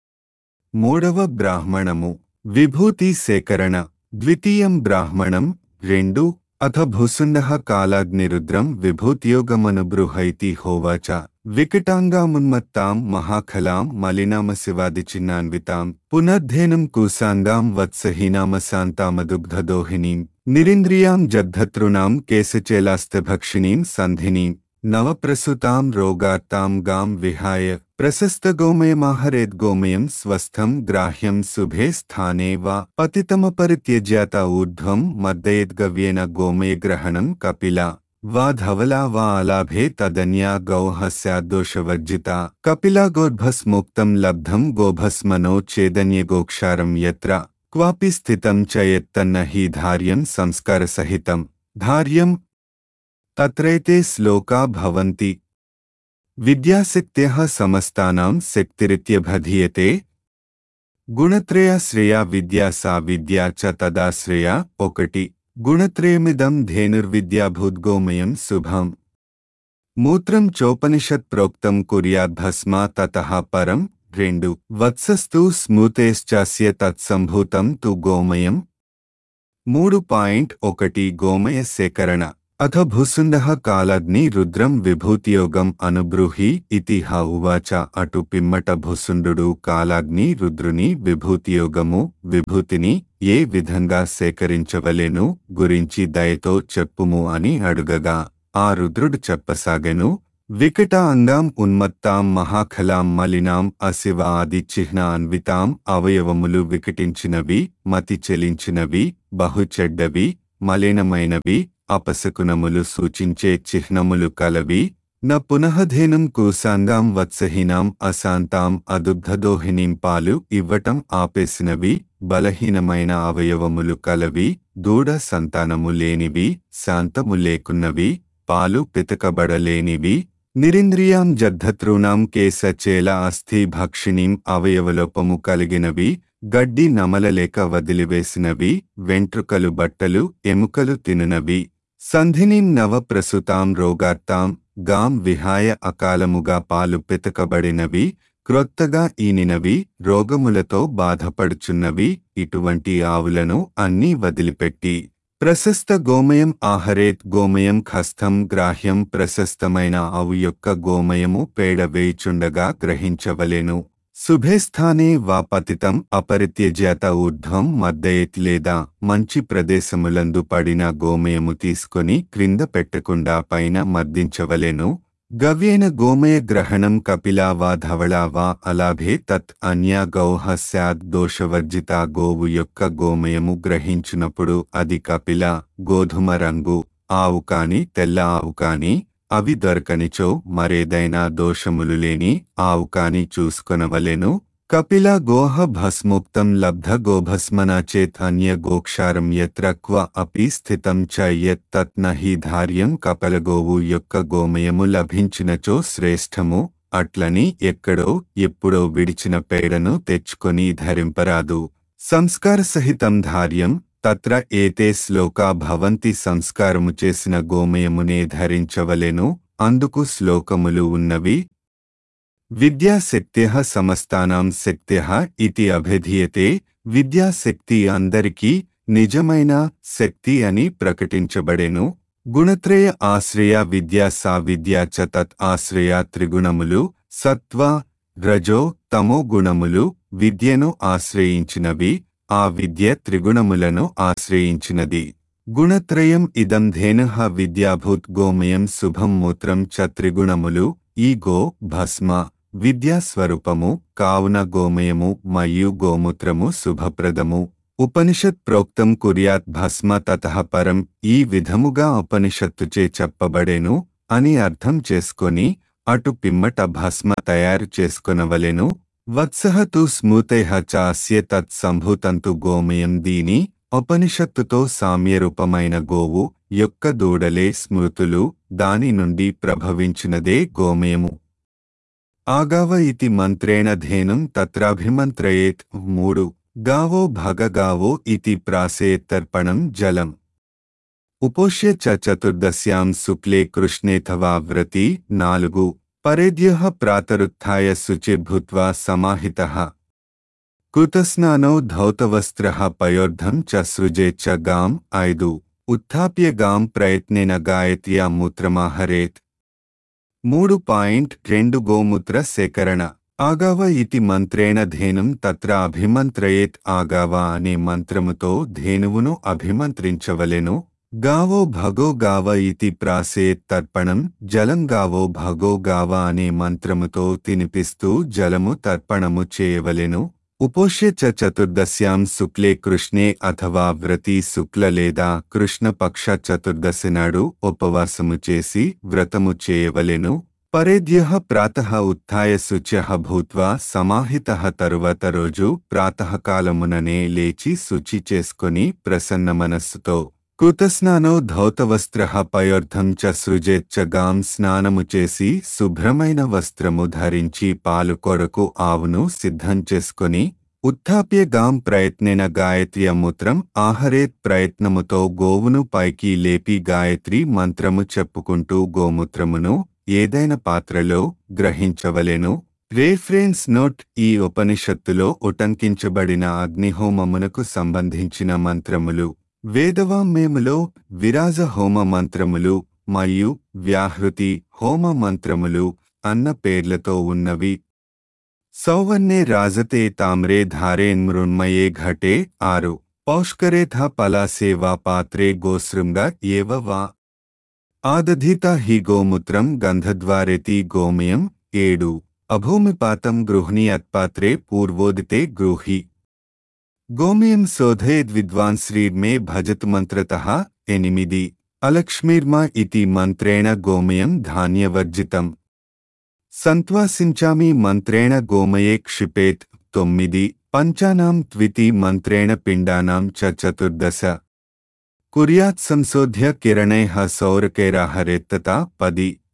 మూడవ బ్రాహ్మణము విభూతి సేకరణ ద్వితీయం బ్రాహ్మణం రెండు అథ భూసుండ కాలాగ్నిరుద్రం విభూతియోగమనుబృహైతి హోవాచ వికటాంగామున్మత్తాం మహాఖలాం మలినామ శివాదిచిన్నాన్వితాం పునర్ధేనం కూసాంగాం వత్సహీనామశాంతామదుగ్ధదోహినీం నిరింద్రియాం జద్ధతృణాం కేశచేలాస్తభక్షిణీం సంధినీం నవప్రసుతాం రోగార్తాం గాం విహాయ ప్రశస్తగోమయమాహరేద్గోమయం స్వస్థం గ్రాహ్యం శుభే స్థానే వా పతితమపరిత్యజ్యాత ఊర్ధ్వం మద్దయేద్గవ్యేన గోమయగ్రహణం కపిల వా ధవలా వా అలాభే తదన్యా గౌహ స్యాద్దోషవర్జిత కపిలా గోర్భస్ముక్తం లబ్ధం గోభస్మనో చేదన్యగోక్షారం యత్ర క్వాపి స్థితం చ యత్తన్న హి ధార్యం సంస్కారసహితం ధార్యం తత్రైతే శ్లోకా భవంతి విద్యాశక్త్యః సమస్తానాం శక్తిరిత్యభిధీయతే గుణత్రయాశ్రయా విద్యా సా విద్యా చ తదాశ్రయా ఒకటి గుణత్రయమిదం ధేనుర్విద్యాభూద్గోమయం శుభం మూత్రం చోపనిషత్ ప్రోక్తం కుర్యాద్భస్మా తతః పరం రెండు వత్సస్తు స్మృతేశ్చాస్య తత్సంభూతం తు గోమయం మూడు పాయింట్ ఒకటి గోమయ సేకరణ అథ భూసుండ కాలాగ్ని రుద్రం విభూతియోగం అనుబ్రూహి ఇతి హ ఉవాచ అటు పిమ్మట భూసుండు కాలాగ్ని రుద్రుని విభూతియోగము విభూతిని ఏ విధంగా సేకరించవలెను గురించి దయతో చెప్పుము అని అడుగగా ఆ రుద్రుడు చెప్పసాగెను వికట అంగాం ఉన్మత్తాం మహాఖలాం మలినాం అశివ ఆది చిహ్న అన్వితాం అవయవములు వికటించినవి మతి చెలించినవి బహుచెడ్డవి మలినమైనవి అపశకునములు సూచించే చిహ్నములు కలవి న పునఃధేనం కూసాంగాం వత్సహీనాం అశాంతాం అదుగ్ధదోహినీం పాలు ఇవ్వటం ఆపేసినవి బలహీనమైన అవయవములు కలవి దూడ సంతానము లేనివి శాంతము లేకున్నవి పాలు పితకబడలేనివి నిరింద్రియాం జద్ధతృణాం కేశచేల అస్థి భక్షిణీం అవయవలోపము కలిగినవి గడ్డి నమలలేక వదిలివేసినవి వెంట్రుకలు బట్టలు ఎముకలు తినునవి సంధినీం నవ ప్రసుతాం రోగార్తాం గాం విహాయ అకాలముగా పాలు పితకబడినవి క్రొత్తగా ఈనినవి రోగములతో బాధపడుచున్నవి ఇటువంటి ఆవులను అన్నీ వదిలిపెట్టి ప్రశస్త గోమయం ఆహరేత్ గోమయం ఖస్థం గ్రాహ్యం ప్రశస్తమైన ఆవు యొక్క గోమయము పేడ వేయుచుండగా గ్రహించవలెను శుభేస్థానే వా పతితం అపరిత్యజ్యాత ఊర్ధ్వం మద్దయేత్ లేదా మంచి ప్రదేశములందు పడిన గోమయము తీసుకొని క్రింద పెట్టకుండా పైన మర్దించవలెను గవ్యేన గోమయ గ్రహణం కపిలా వా ధవళా వా అలాభే తత్ అన్య గౌహ స్యాద్ దోషవర్జిత గోవు యొక్క గోమయము గ్రహించినప్పుడు అది కపిల గోధుమ రంగు ఆవు కాని తెల్ల ఆవు కాని అవి దొరకనిచో మరేదైనా దోషములు లేని ఆవు కాని చూసుకొనవలెను కపిల గోహ భస్ముక్తం లబ్ధ గోభస్మన చేత్ అన్య గోక్షారం యత్ర క్వ అపి స్థితం చ యత్ తత్ నహి ధార్యం కపలగోవు యొక్క గోమయము లభించినచో శ్రేష్టము అట్లని ఎక్కడో ఎప్పుడో విడిచిన పేడను తెచ్చుకొని ధరింపరాదు సంస్కార సహితం ధార్యం తత్ర ఏతే శ్లోకా భవంతి సంస్కారము చేసిన గోమయమునే ధరించవలెను అందుకు శ్లోకములు ఉన్నవి విద్యాశక్త్య సమస్తానాం శక్త్య ఇది అభిధీయతే విద్యాశక్తి అందరికీ నిజమైన శక్తి అని ప్రకటించబడెను గుణత్రయ ఆశ్రయ విద్యా సా విద్యా చ తత్ ఆశ్రయ త్రిగుణములు సత్వ రజో తమో గుణములు విద్యను ఆశ్రయించినవి ఆ విద్య త్రిగుణములను ఆశ్రయించినది గుణత్రయం ఇదం ధేనుః విద్యాభూత్ గోమయం శుభం మూత్రం చ త్రిగుణములు ఈ గో భస్మ విద్యాస్వరూపము కావున గోమయము మరియు గోమూత్రము శుభప్రదము ఉపనిషత్ ప్రోక్తం కుర్యాత్ భస్మ తతః పరం ఈ విధముగా ఉపనిషత్తుచే చెప్పబడెను అని అర్థం చేసుకొని అటు పిమ్మట భస్మ తయారు చేసుకొనవలెను వత్సః తు స్మృతేహ చాస్య తత్ సంభూతంతు గోమయం దీని ఉపనిషత్తుతో సామ్యరూపమైన గోవు యొక్క దూడలే స్మృతులు దాని నుండి ప్రభవించినదే గోమయము ఆగావ ఇతి మంత్రేణ ధేనుం తత్రాభిమంత్రయేత్ మూడు గావో భగగావో ఇతి ప్రాసేత్తర్పణం జలం ఉపోష్య చ చతుర్దశ్యాం శుక్లే కృష్ణేథవా వ్రతి నాలుగు పరేద్యః ప్రాతరుత్థాయ శుచిర్భూత్వా సమాహితః కృతస్నానౌ ధౌతవస్త్రః పయోర్ధం చ సృజేచ్చ గాం ఐదు ఉత్థాప్య గాం ప్రయత్నేన గాయత్యా మూత్రమాహరేత్ మూడు పాయింట్ రెండు గోమూత్ర సేకరణ ఆగావ ఇతి మంత్రేణ ధేనుం తత్ర అభిమంత్రయేత్ ఆగావ అనే మంత్రముతో ధేనువును అభిమంత్రించవలెను గావో భగో గావ ఇతి ప్రాసేత్ తర్పణం జలం గావో భగో గావ అనే మంత్రముతో తినిపిస్తూ జలము తర్పణము చేయవలెను ఉపోష్య చ చతుర్దశ్యాం శుక్లే కృష్ణే అథవా వ్రతి శుక్ల లేదా కృష్ణపక్ష చతుర్దశి నాడు ఉపవాసము చేసి వ్రతము చేయవలెను పరేద్య ప్రాతః ఉత్థాయ శుచ్య భూత్వా సమాహిత తరువాత రోజు ప్రాతకాలముననే లేచి శుచి చేసుకొని ప్రసన్న మనస్సుతో కృతస్నానో ధౌతవస్త్ర పయోర్థం చ సృజేచ్చ గాం స్నానము చేసి శుభ్రమైన వస్త్రము ధరించి పాలు కొరకు ఆవును సిద్ధం చేసుకొని ఉత్థాప్య గాం ప్రయత్నేన గాయత్రి మూత్రం ఆహరేత్ ప్రయత్నముతో గోవును పైకి లేపి గాయత్రి మంత్రము చెప్పుకుంటూ గోమూత్రమును ఏదైనా పాత్రలో గ్రహించవలెను రేఫరెన్స్ నోట్ ఈ ఉపనిషత్తులో ఉటంకించబడిన అగ్నిహోమమునకు సంబంధించిన మంత్రములు వేదవాంమేములో విరాజ హోమ మంత్రములు మరియు వ్యాహృతి హోమ మంత్రములు అన్న పేర్లతో ఉన్నవి సౌవర్ణే రాజతే తామ్రే ధారేన్మృన్మయే ఘటే ఆరు పౌష్కరేథ పలాసేవా పాత్రే గోశృంగ ఏవ వా ఆదధీత హి గోమూత్రం గంధద్వారేతి గోమయం ఏడు అభూమిపాతం గృహ్ణి అత్పాత్రే పూర్వోదితే గృహి గోమయం శోధయేద్ విద్వాన్ శ్రీర్మే భజతు మంత్రతః ఎనిమిది అలక్ష్మీర్మా ఇతి మంత్రేణ గోమయం ధాన్యవర్జితం సంత్వాసించామి మంత్రేణ గోమయే క్షిపేత్ తొమ్మిది పంచానాం త్వితి మంత్రేణ పిండానాం చ చతుర్దశ కుర్యాత్ సంశోధ్య కిరణైః సౌరకైరాహరేత్తత పది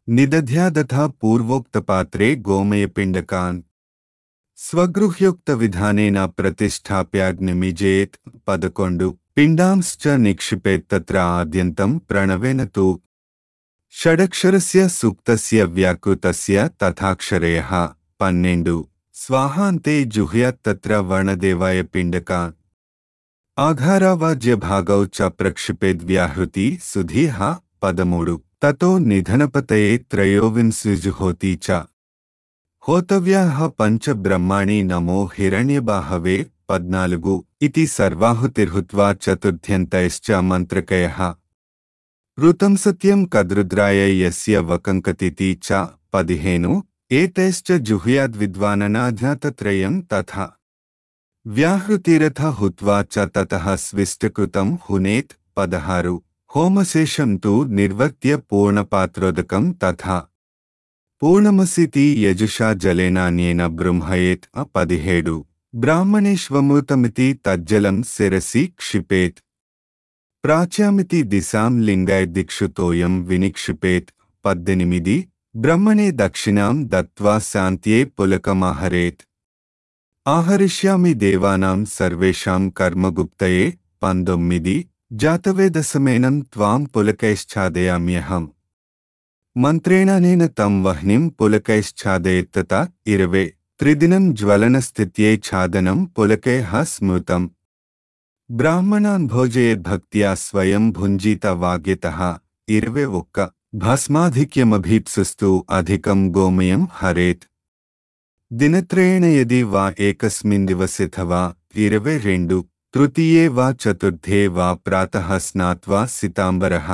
నిదధ్యాదథా పూర్వోక్తపాత్రే గోమయపిండకాన్ స్వగృహ్యోక్త విధానేన ప్రతిష్టాప్యాగ్నిమిజేత్ పదకొండు పిండాంశ్చ నిక్షిపేత్ తత్ర ఆద్యంతం ప్రణవేన తు షడక్షరస్య సూక్తస్య వ్యాకృతస్య తథాక్షరయః పన్నెండు స్వాహాంతే జుహ్యాత్ తత్ర వర్ణదేవాయ పిండకాన్ ఆఘారావాజ్య భాగౌ చ ప్రక్షిపేద్వ్యాహృతి సుధీహ పదమూడు తతో నిధనపతయే త్రయోవింశుజుహోతి చ హోతవ్యాః పంచ బ్రహ్మాణి నమో హిరణ్యబాహవే పద్నాలుగు ఇతి సర్వాహుతిర్హుత్వా చతుర్థ్యంతైశ్చ మంత్రకయః ఋతం సత్యం కద్రుద్రాయ యస్య వకంకతితి చ పదిహేను ఏతైశ్చ జుహ్యాద్విద్వాననాజ్ఞాతత్రయం తథా వ్యాహృతిరథ హుత్వా చ తతః స్విష్టకృతం హునేత్ పదహారు హోమశేషం తు నిర్వర్త్య పూర్ణపాత్రోదకం తథా పూర్ణమసితి యజుషా జలేనాన్యేన బృంహయేత్ పదిహేడు బ్రాహ్మణేష్వమృతమితి తజ్జలం శిరసి క్షిపేత్ ప్రాచ్యామితి దిశాం లింగైర్దిక్షుతోయం వినిక్షిపేత్ పద్దెనిమిది బ్రహ్మణే దక్షిణాం దత్వా శాంత్యే పులకమాహరేత్ ఆహరిష్యామి దేవానాం సర్వేషాం కర్మగుప్తయే పంతొమ్మిది జాతవేదసమేనం త్వాం పులకైశ్చాదయామ్యహం మంత్రేణనేన తం వహ్నిం పులకైశ్చాదయత్తత ఇరవే త్రిదినం జ్వలనస్థిత్యై ఛాదనం పులకైః స్మృతం బ్రాహ్మణాన్ భోజయేద్భక్త్యా స్వయం భుంజీత వాగ్యతః ఇరవై ఒక్క భస్మాధిక్యమభీప్సుస్తు అధికం గోమయం హరేత్ దినత్రయేణ యది వా ఏకస్మిన్ దివసిథవా ఇరవై రెండు తృతీయే వా చతుర్థే వా ప్రాతః స్నాత్వా సితాంబరః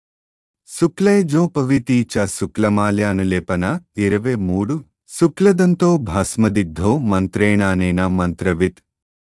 శుక్లైజోపవితి చ శుక్లమాల్యానులేపన ఇరవై మూడు శుక్లదంతో భస్మదిగ్ధో మంత్రేణానేన మంత్రవిత్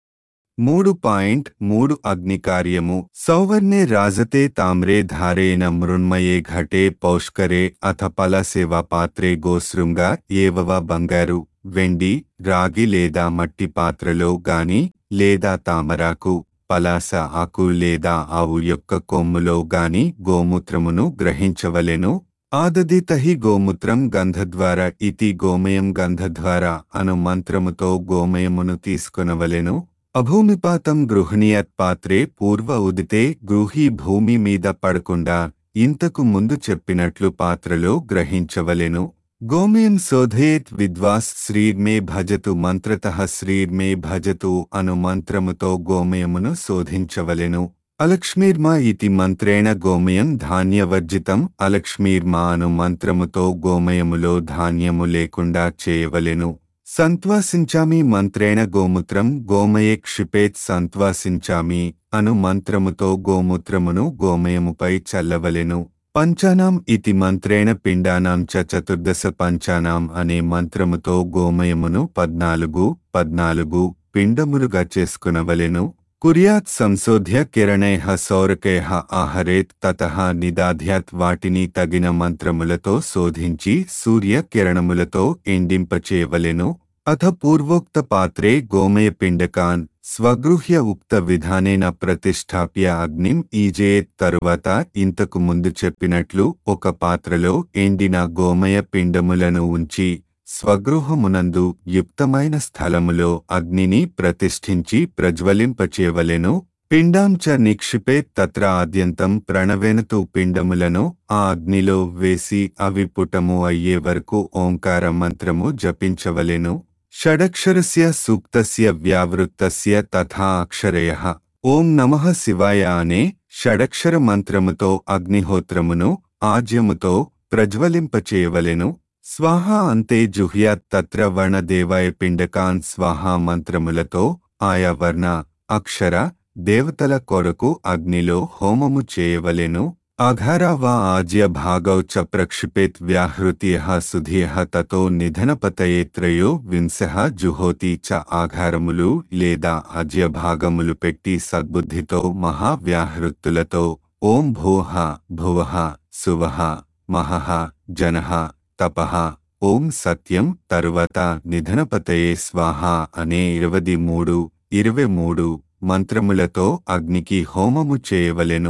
మూడు పాయింట్ మూడు అగ్నికార్యము సౌవర్ణే రాజతే తామ్రే ధారేణ మృణ్మయే ఘటే పౌష్కరే అథ పల సేవా పాత్రే గోశృంగ ఏవవ బంగారు వెండి రాగి లేదా మట్టి పాత్రలో గాని లేదా తామరాకు పలాస ఆకు లేదా ఆవు యొక్క కొమ్ములో గాని గోమూత్రమును గ్రహించవలెను ఆదదిత హి గోమూత్రం గంధద్వార ఇతి గోమయం గంధద్వార అను మంత్రముతో గోమయమును తీసుకొనవలెను అభూమిపాతం గృహిణీయత్ పాత్రే పూర్వ ఉదితే గృహి భూమి మీద పడకుండా ఇంతకు ముందు చెప్పినట్లు పాత్రలో గ్రహించవలెను గోమయం శోధయేత్ విద్వాస్ శ్రీర్మే భజతు మంత్రతః శ్రీర్మే భజతు అను మంత్రముతో గోమయమును శోధించవలెను అలక్ష్మీర్మా ఇతి మంత్రేణ గోమయం ధాన్యవర్జితం అలక్ష్మీర్మా అను మంత్రముతో గోమయములో ధాన్యము లేకుండా చేయవలెను సంత్వాసించామి మంత్రేణ గోమూత్రం గోమయే క్షిపేత్ సంత్వాసించామి అను మంత్రముతో గోమూత్రమును గోమయముపై చల్లవలెను పంచానాం ఇతి మంత్రేణ పిండానాం చ చతుర్దశ పంచానాం అనే మంత్రముతో గోమయమును పద్నాలుగు పద్నాలుగు పిండములుగా చేసుకునవలెను కుర్యాత్ సంశోధ్య కిరణైః సౌరకైః ఆహరేత్ తతః నిదాధ్యాత్ వాటిని తగిన మంత్రములతో శోధించి సూర్య కిరణములతో ఎండింపచేయవలెను అథ పూర్వోక్త పాత్రే గోమయ పిండకాన్ స్వగృహ్య ఉక్త విధానేన ప్రతిష్టాప్య అగ్నిం ఈజేత్ తరువాత ఇంతకు ముందు చెప్పినట్లు ఒక పాత్రలో ఎండిన గోమయ పిండములను ఉంచి స్వగృహమునందు యుక్తమైన స్థలములో అగ్నిని ప్రతిష్ఠించి ప్రజ్వలింపచేయవలెను పిండాం చ నిక్షిపేత్ తత్ర ఆద్యంతం ప్రణవేనతు పిండములను ఆ అగ్నిలో వేసి అవి పుటము అయ్యే వరకు ఓంకార మంత్రము జపించవలెను షడక్షరస్య సూక్తస్య వ్యావృత్తస్య తథా అక్షరయః ఓం నమః శివాయ అనే షడక్షర మంత్రముతో అగ్నిహోత్రమును ఆజ్యముతో ప్రజ్వలింపచేయవలెను స్వాహ అంతే జుహ్యాత్ తత్ర వర్ణదేవాయ పిండకాన్ స్వాహ మంత్రములతో ఆయా వర్ణ అక్షర దేవతల కొరకు అగ్నిలో హోమము చేయవలెను అఘారావా ఆజ్య భాగౌ చ ప్రక్షిపేత్ వ్యాహృతియః సుధియః తతో నిధనపతయే త్రయో వింశః జుహోతి చ ఆఘారములు లేదా ఆజ్య భాగములు పెట్టి సద్బుద్ధితో మహావ్యాహృత్తులతో ఓం భూః భువః సువః మహః జనః తపః ఓం సత్యం తరువాత నిధనపతయే స్వాహ అనే ఇరవది మూడు ఇరవై మూడు మంత్రములతో అగ్నికి హోమము చేయవలెను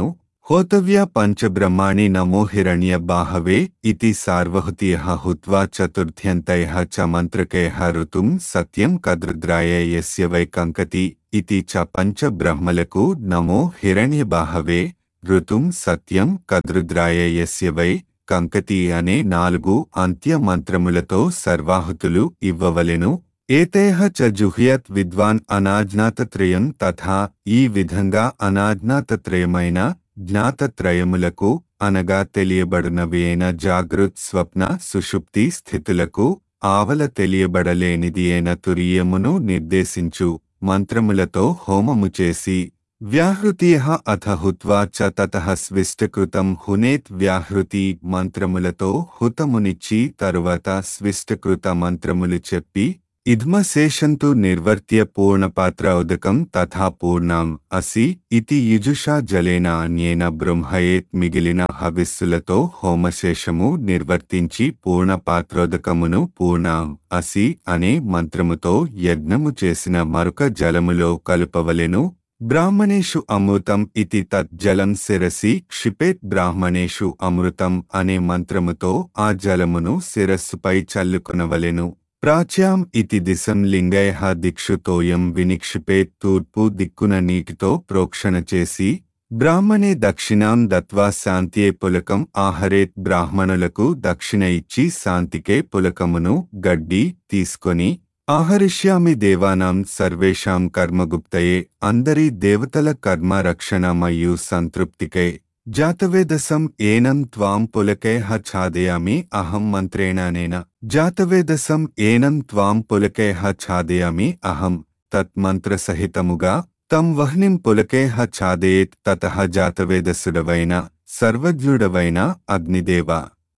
హోతవ్యా పంచబ్రహ్మాణి నమో హిరణ్య బాహవే ఇతి సార్వహుతియః హుత్వా చతుర్థ్యంతయః చ మంత్రకయః ఋతుం సత్యం కదృద్రాయ యస్య వై కంకతి ఇతి చ పంచబ్రహ్మలకు నమో హిరణ్య బాహవే ఋతుం సత్యం కదృద్రాయ యస్య వై కంకతి అనే నాలుగు అంత్య మంత్రములతో సర్వాహుతులు ఇవ్వవలెను ఏతేహ చ జుహ్యత్ విద్వాన్ అనాజ్ఞాతత్రయం తథా ఈ విధంగా అనాజ్ఞాతత్రయమైన జ్ఞాతత్రయములకు అనగా తెలియబడునవి అయిన జాగృత్ స్వప్న సుషుప్తి స్థితులకు ఆవల తెలియబడలేనిది అయిన తురియమును నిర్దేశించు మంత్రములతో హోమము చేసి వ్యాహృతియ అథ హుత్వా చ తతః స్విష్టకృతం హునేత్ వ్యాహృతి మంత్రములతో హుతమునిచ్చి తరువాత స్విష్టకృత మంత్రములు చెప్పి ఇద్మశేషంతు నిర్వర్త్య పూర్ణపాత్ర ఉదకం తథా పూర్ణం అసి ఇతి యుజుషా జలేన అన్యేన బృంహయేత్ మిగిలిన హవిస్సులతో హోమశేషము నిర్వర్తించి పూర్ణపాత్రోదకమును పూర్ణం అసి అనే మంత్రముతో యజ్ఞము చేసిన మరొక జలములో కలుపవలెను బ్రాహ్మణేషు అమృతం ఇతి తత్ జలం శిరసి క్షిపేత్ బ్రాహ్మణేషు అమృతం అనే మంత్రముతో ఆ జలమును శిరస్సుపై చల్లుకొనవలెను ప్రాచ్యాం ఇతి దిశం లింగయ దిక్షుతోయం వినిక్షిపేత్ తూర్పు దిక్కున నీటితో ప్రోక్షణ చేసి బ్రాహ్మణే దక్షిణాం దత్వా శాంతియే పులకం ఆహరేత్ బ్రాహ్మణులకు దక్షిణ ఇచ్చి శాంతికే పులకమును గడ్డి తీసుకొని ఆహరిష్యామి దేవానాం సర్వేషాం కర్మగుప్తయే అందరి దేవతల కర్మ రక్షణమయు సంతృప్తికై జాతవేదసం ఏనం త్వాం పులకైః ఛాదయామి అహం మంత్రేణానేన జాతవేదసం ఏనం త్వాం పులకైః ఛాదయామి అహం తత్మంత్రసహితముగా తం వహ్నిం పులకైః ఛాదయేత్ తతః జాతవేదసుడవైన సర్వజ్ఞుడవైన అగ్నిదేవ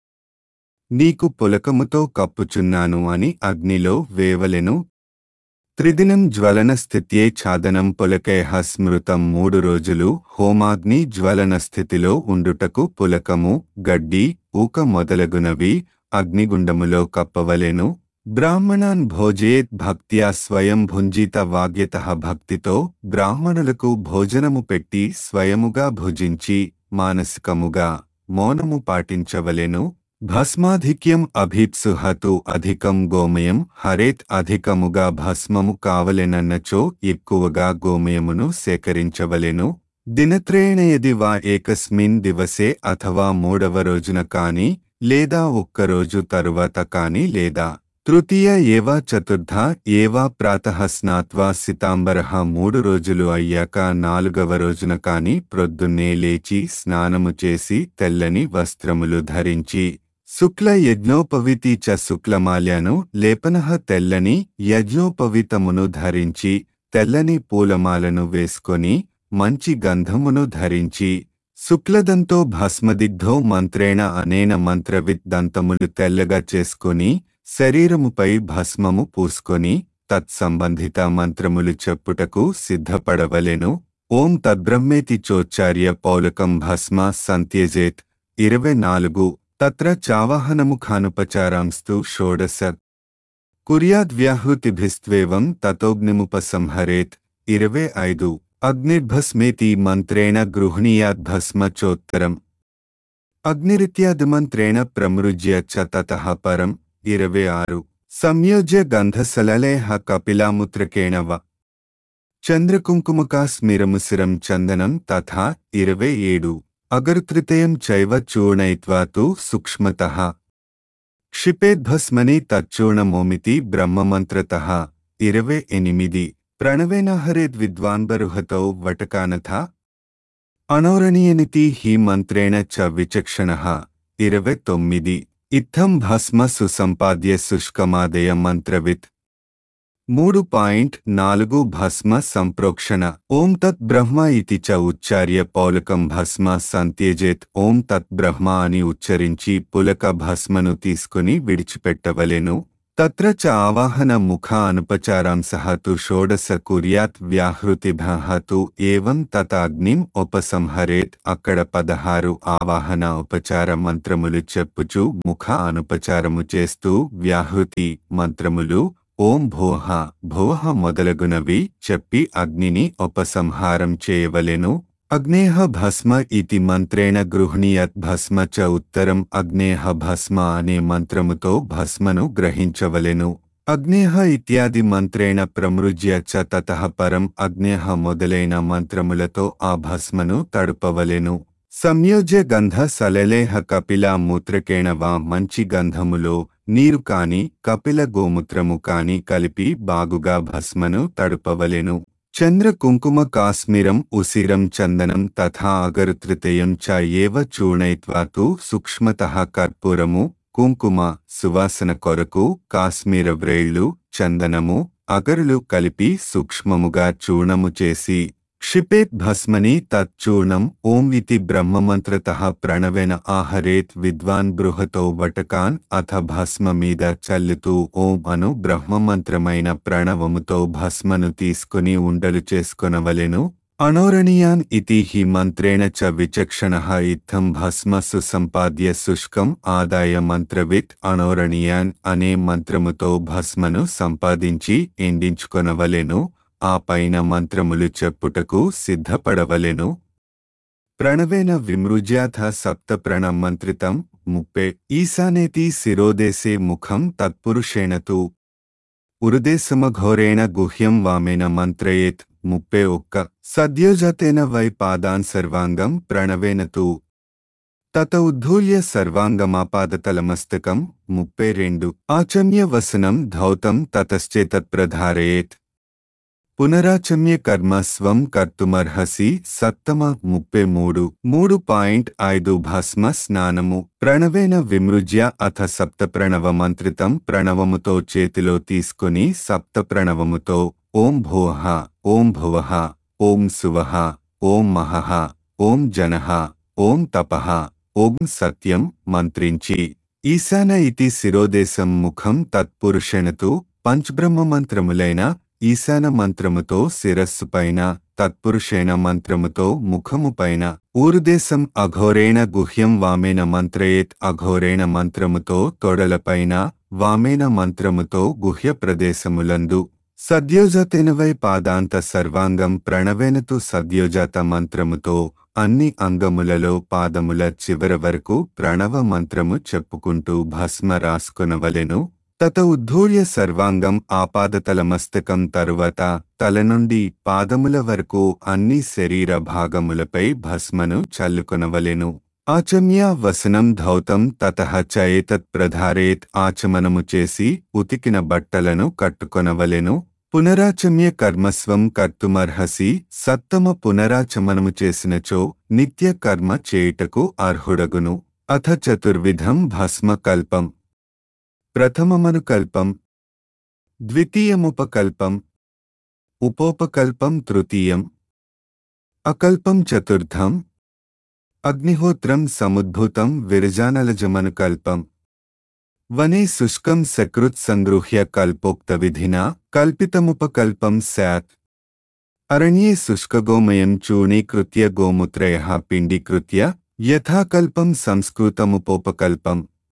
నీకు పులకముతో కప్పుచున్నాను అని అగ్నిలో వేవలెను త్రిదినం జ్వలన స్థిత్యే ఛాదనం పులకైః స్మృతం మూడు రోజులు హోమాగ్ని జ్వలన స్థితిలో ఉండుటకు పులకము గడ్డి ఊక మొదలగునవి అగ్నిగుండములో కప్పవలెను బ్రాహ్మణాన్ భోజయేత్ భక్త్యా స్వయం భుంజిత వాగ్యత భక్తితో బ్రాహ్మణులకు భోజనము పెట్టి స్వయముగా భుజించి మానసికముగా మౌనము పాటించవలెను భస్మాధిక్యం అభీప్సుహతు అధికం గోమయం హరేత్ అధికముగా భస్మము కావలెనన్నచో ఎక్కువగా గోమయమును సేకరించవలెను దినత్రేణ యది వా ఏకస్మిన్ దివసే అథవా మూడవ రోజున కాని లేదా ఒక్కరోజు తరువాత కాని లేదా తృతీయ ఏవా చతుర్థ ఏవా ప్రాతః స్నాత్వా సితాంబరః మూడు రోజులు అయ్యాక నాలుగవ రోజున కాని ప్రొద్దున్నే లేచి స్నానము చేసి తెల్లని వస్త్రములు ధరించి శుక్ల యజ్ఞోపవితి చ శుక్లమాల్యను లేపనః తెల్లని యజ్ఞోపవితమును ధరించి తెల్లని పూలమాలను వేసుకొని మంచి గంధమును ధరించి శుక్లదంతో భస్మదిగ్ధో మంత్రేణ అనేన మంత్రవిత్ దంతములు తెల్లగా చేసుకొని శరీరముపై భస్మము పూసుకొని తత్సంబంధిత మంత్రములు చెప్పుటకు సిద్ధపడవలెను ఓం తద్బ్రహ్మేతి చోచ్చార్య పౌలకం భస్మ సంత్యజేత్ ఇరవై నాలుగు తత్ర చావాహనముఖానుపచారాంస్తు షోడశ కుర్యాద్వ్యాహృతిభిస్త్వేవం తతోగ్నిముపసంహరేత్ ఇరవై ఐదు అగ్నిర్భస్మేతి మంత్రేణ గృహణీయాద్భస్మ చోత్తరం అగ్నిరిత్యాదిమంత్రేణ ప్రమృజ్య చ తతః పరం ఇరవై ఆరు సంయోజ్య గంధసలలేహ కపిలాముత్రకేణ వ చంద్రకుంకుమకాస్మిరముసిరం చందనం తథా ఇరవై ఏడు అగరుత్రితయం చైవ చూర్ణయిత్వా తు సూక్ష్మతః క్షిపేద్భస్మని తచ్చూర్ణమోమితి బ్రహ్మమంత్రతః ఇరవై ఎనిమిది ప్రణవేనాహరేద్విద్వాన్బరుహతౌ వటకానథ అనౌరణీయనితి హి మంత్రేణ చ విచక్షణః ఇరవై తొమ్మిది ఇత్థం భస్మ సుసంపాద్య శుష్కమాదయ మంత్రవిత్ మూడు పాయింట్ నాలుగు భస్మ సంప్రోక్షణ ఓం తత్ బ్రహ్మ ఇతి చ ఉచ్చార్య పౌలకం భస్మ సంత్యజేత్ ఓం తత్ బ్రహ్మ అని ఉచ్చరించి పులక భస్మను తీసుకుని విడిచిపెట్టవలెను తత్ర చ ఆవాహన ముఖ అనుపచారాంసః తు షోడశ కుర్యాత్ వ్యాహృతిభః తు ఏవం తత అగ్నిం ఉపసంహరేత్ అక్కడ పదహారు ఆవాహన ఉపచార మంత్రములు చెప్పుచు ముఖ అనుపచారము చేస్తూ వ్యాహృతి మంత్రములు ఓం భోహ భోహ మొదలగునవి చెప్పి అగ్నిని ఉపసంహారం చేయవలెను అగ్నేహ భస్మ ఇతి మంత్రేణ గృహణీయత్ భస్మ చ ఉత్తరం అగ్నేహ భస్మ అనే మంత్రముతో భస్మను గ్రహించవలెను అగ్నేహ ఇత్యాది మంత్రేణ ప్రమృజ్య చ తతః పరం అగ్నేహ మొదలైన మంత్రములతో ఆ భస్మను తడుపవలెను సంయోజ్య గంధ సలలేహ కపిల మూత్రకేణ వా మంచి గంధములో నీరు కాని కపిల గోమూత్రము కాని కలిపి బాగుగా భస్మను తడుపవలెను చంద్ర కుంకుమ కాశ్మీరం ఉసిరం చందనం తథా అగరుతృతయం చ ఏవ చూర్ణయిత్వా తు సూక్ష్మతః కర్పూరము కుంకుమ సువాసన కొరకు కాశ్మీర వ్రేళ్లు చందనము అగరులు కలిపి సూక్ష్మముగా చూర్ణము చేసి క్షిపేత్ భస్మని తచ్చూర్ణం ఓం ఇతి బ్రహ్మమంత్రతః ప్రణవేన ఆహరేత్ విద్వాన్ బృహతో వటకాన్ అథ భస్మ మీద చల్లుతూ ఓం అను బ్రహ్మమంత్రమైన ప్రణవముతో భస్మను తీసుకుని ఉండలు చేసుకొనవలెను అనోరణీయాన్ ఇతి హి మంత్రేణ చ విచక్షణ ఇత్థం భస్మ సుసంపాద్య శుష్కం ఆదాయ మంత్రవిత్ అనోరణీయాన్ అనే మంత్రముతో భస్మను సంపాదించి ఎండించుకొనవలెను ఆ పైన మంత్రములు చెప్పుటకు సిద్ధపడవలెను ప్రణవేన విమృజ్యాథ సప్త ప్రణమంత్రితం ముప్పే ఈశానేతి శిరోదేశే ముఖం తత్పురుషేణ తు ఉరుదేశమఘోరేణ గుహ్యం వామేన మంత్రయేత్ ముప్పే ఒక్క సద్యోజాతేన వై పాదాన్ సర్వాంగం ప్రణవేన తు తత ఉద్ధూల్య సర్వాంగమాపాదతలమస్తకం ముప్పై రెండు ఆచమ్య వసనం ధౌతం తతశ్చేతత్ప్రధారయేత్ పునరాచమ్య కర్మ స్వం కర్తుమర్హసి సప్తమ ముప్పై మూడు మూడు పాయింట్ ఐదు భస్మ స్నానము ప్రణవేన విమృజ్య అథ సప్త ప్రణవ మంత్రితం ప్రణవముతో చేతిలో తీసుకుని సప్త ప్రణవముతో ఓం భువః ఓం భువః ఓం సువః ఓం మహః ఓం జనః ఓం తపః ఓం సత్యం మంత్రించి ఈశాన ఇతి శిరోదేశం ముఖం తత్పురుషణతు పంచబ్రహ్మ మంత్రములైన ఈశాన మంత్రముతో శిరస్సు పైన తత్పురుషేణ మంత్రముతో ముఖము పైన ఊరుదేశం అఘోరేణ గుహ్యం వామేన మంత్రయేత్ అఘోరేణ మంత్రముతో తొడలపైన వామేన మంత్రముతో గుహ్య ప్రదేశములందు సద్యోజాతేనవై పాదాంత సర్వాంగం ప్రణవేనతు సద్యోజాత మంత్రముతో అన్ని అంగములలో పాదముల చివర వరకు ప్రణవ మంత్రము చెప్పుకుంటూ భస్మ రాసుకొనవలెను తత ఉద్ధూర్య సర్వాంగం ఆపాదతలమస్తకం తరువాత తల నుండి పాదముల వరకు అన్ని శరీర భాగములపై భస్మను చల్లుకొనవలెను ఆచమ్య వసనం ధౌతం తతః చ ఏతత్ ప్రధారేత్ ఆచమనము చేసి ఉతికిన బట్టలను కట్టుకొనవలెను పునరాచమ్య కర్మస్వం కర్తుమర్హసి సత్తమ పునరాచమనము చేసినచో నిత్య కర్మ చేయుటకు అర్హుడగును అథ చతుర్విధం భస్మ కల్పం ప్రథమమను కల్పం ద్వితీయముపకల్పం ఉపోపకల్పం తృతీయం అకల్పం చతుర్థం అగ్నిహోత్రం సముద్భూతం విరజానలజమనుకల్పం వనే శుష్కం సకృత్ సంగృహ్య కల్పోక్త విధినా కల్పితముపకల్పం స్యాత్ అరణ్యే శుష్కగోమయం చూర్ణీకృత్య గోమూత్రయః పిండీకృత్య యథాకల్పం సంస్కృతముపోపకల్పం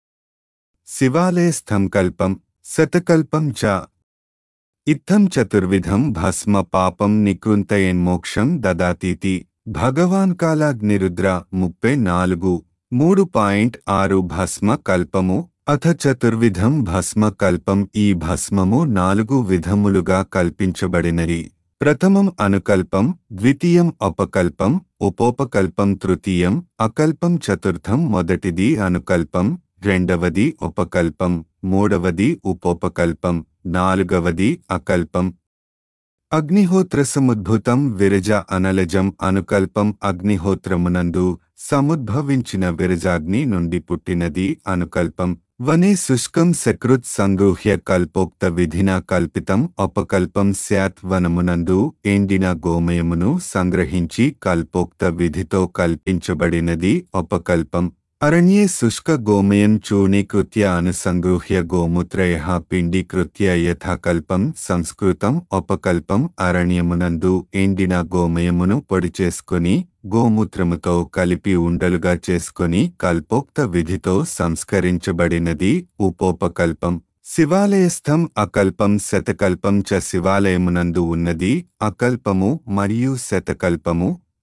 శివాలయస్థం కల్పం శతకల్పం చ ఇత్థం చతుర్విధం భస్మ పాపం నికృంతయన్మోక్షం దదాతీతి భగవాన్ కాలాగ్నిరుద్ర ముప్పై నాలుగు మూడు పాయింట్ ఆరు భస్మ కల్పము అథ చతుర్విధం భస్మ కల్పం ఈ భస్మము నాలుగు విధములుగా కల్పించబడినది ప్రథమం అనుకల్పం ద్వితీయం అపకల్పం ఉపోపకల్పం తృతీయం అకల్పం చతుర్థం మొదటిది అనుకల్పం రెండవది ఉపకల్పం మూడవది ఉపోపకల్పం నాలుగవది అకల్పం అగ్నిహోత్ర సముద్భుతం విరజ అనలజం అనుకల్పం అగ్నిహోత్రమునందు సముద్భవించిన విరజాగ్ని నుండి పుట్టినది అనుకల్పం వనే శుష్కం సకృత్ సంగృహ్య కల్పోక్త విధిన కల్పితం అపకల్పం స్యాత్ వనమునందు ఎండిన గోమయమును సంగ్రహించి కల్పోక్త విధితో కల్పించబడినది అపకల్పం అరణ్యే శుష్క గోమయం చూర్ణీకృత్య అనుసంగృహ్య గోమూత్రయ పిండీకృత్య యథాకల్పం సంస్కృతం ఉపకల్పం అరణ్యమునందు ఎండిన గోమయమును పొడి చేసుకుని గోమూత్రముతో కలిపి ఉండలుగా చేసుకుని కల్పోక్త విధితో సంస్కరించబడినది ఉపోపకల్పం శివాలయస్థం అకల్పం శతకల్పం చ శివాలయమునందు ఉన్నది అకల్పము మరియు శతకల్పము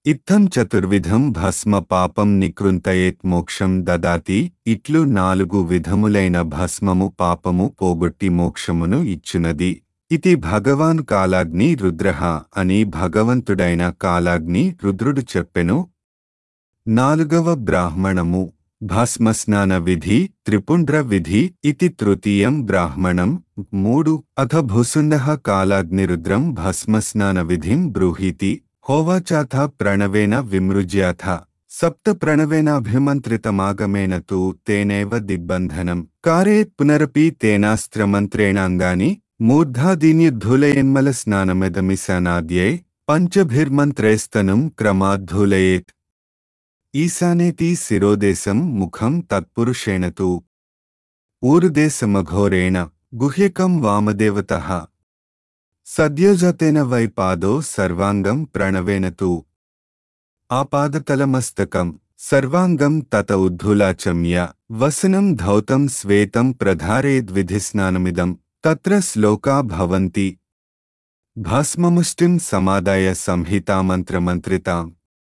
ఇత్థం చతుర్విధం భస్మ పాపం నికృంతయేత్ మోక్షం దదాతి ఇట్లు నాలుగు విధములైన భస్మము పాపము పోగొట్టి మోక్షమును ఇచ్చునది ఇది భగవాన్ కాలాగ్ని రుద్రః అని భగవంతుడైన కాలాగ్ని రుద్రుడు చెప్పెను నాలుగవ బ్రాహ్మణము భస్మస్నాన విధి త్రిపుండ్ర విధి ఇతి తృతీయం బ్రాహ్మణం మూడు అథ భూసుండః కాలాగ్నిరుద్రం భస్మస్నాన విధిం బ్రూహీతి హోవాచాథ ప్రణవేన విమృజ్యాథ సప్త ప్రణవేనాభిమంత్రితమాగమేన తు తేనైవ దిగ్బంధనం కారేత్ పునరపి తేనాస్త్రమంత్రేణాంగాని మూర్ధాదీన్యుద్ధూలయన్మల స్నానమిదమిశానాద్యై పంచభిర్మంత్రైస్తనం క్రమాద్ధూలయేత్ ఈశానేతి శిరోదేశం ముఖం తత్పురుషేణ తు ఊరుదేశమఘోరేణ గుహ్యకం వామదేవత సద్యోజాతేన వై పాదో సర్వాంగం ప్రణవేన తు ఆపాదతలమస్తకం సర్వాంగం తత ఉద్ధూలాచమ్య వసనం ధౌతం శ్వేతం ప్రధారేద్విధిస్నానమిదం తత్ర శ్లోకా భవంతి భస్మముష్టిం సమాదాయ సంహితామంత్రమంత్రితాం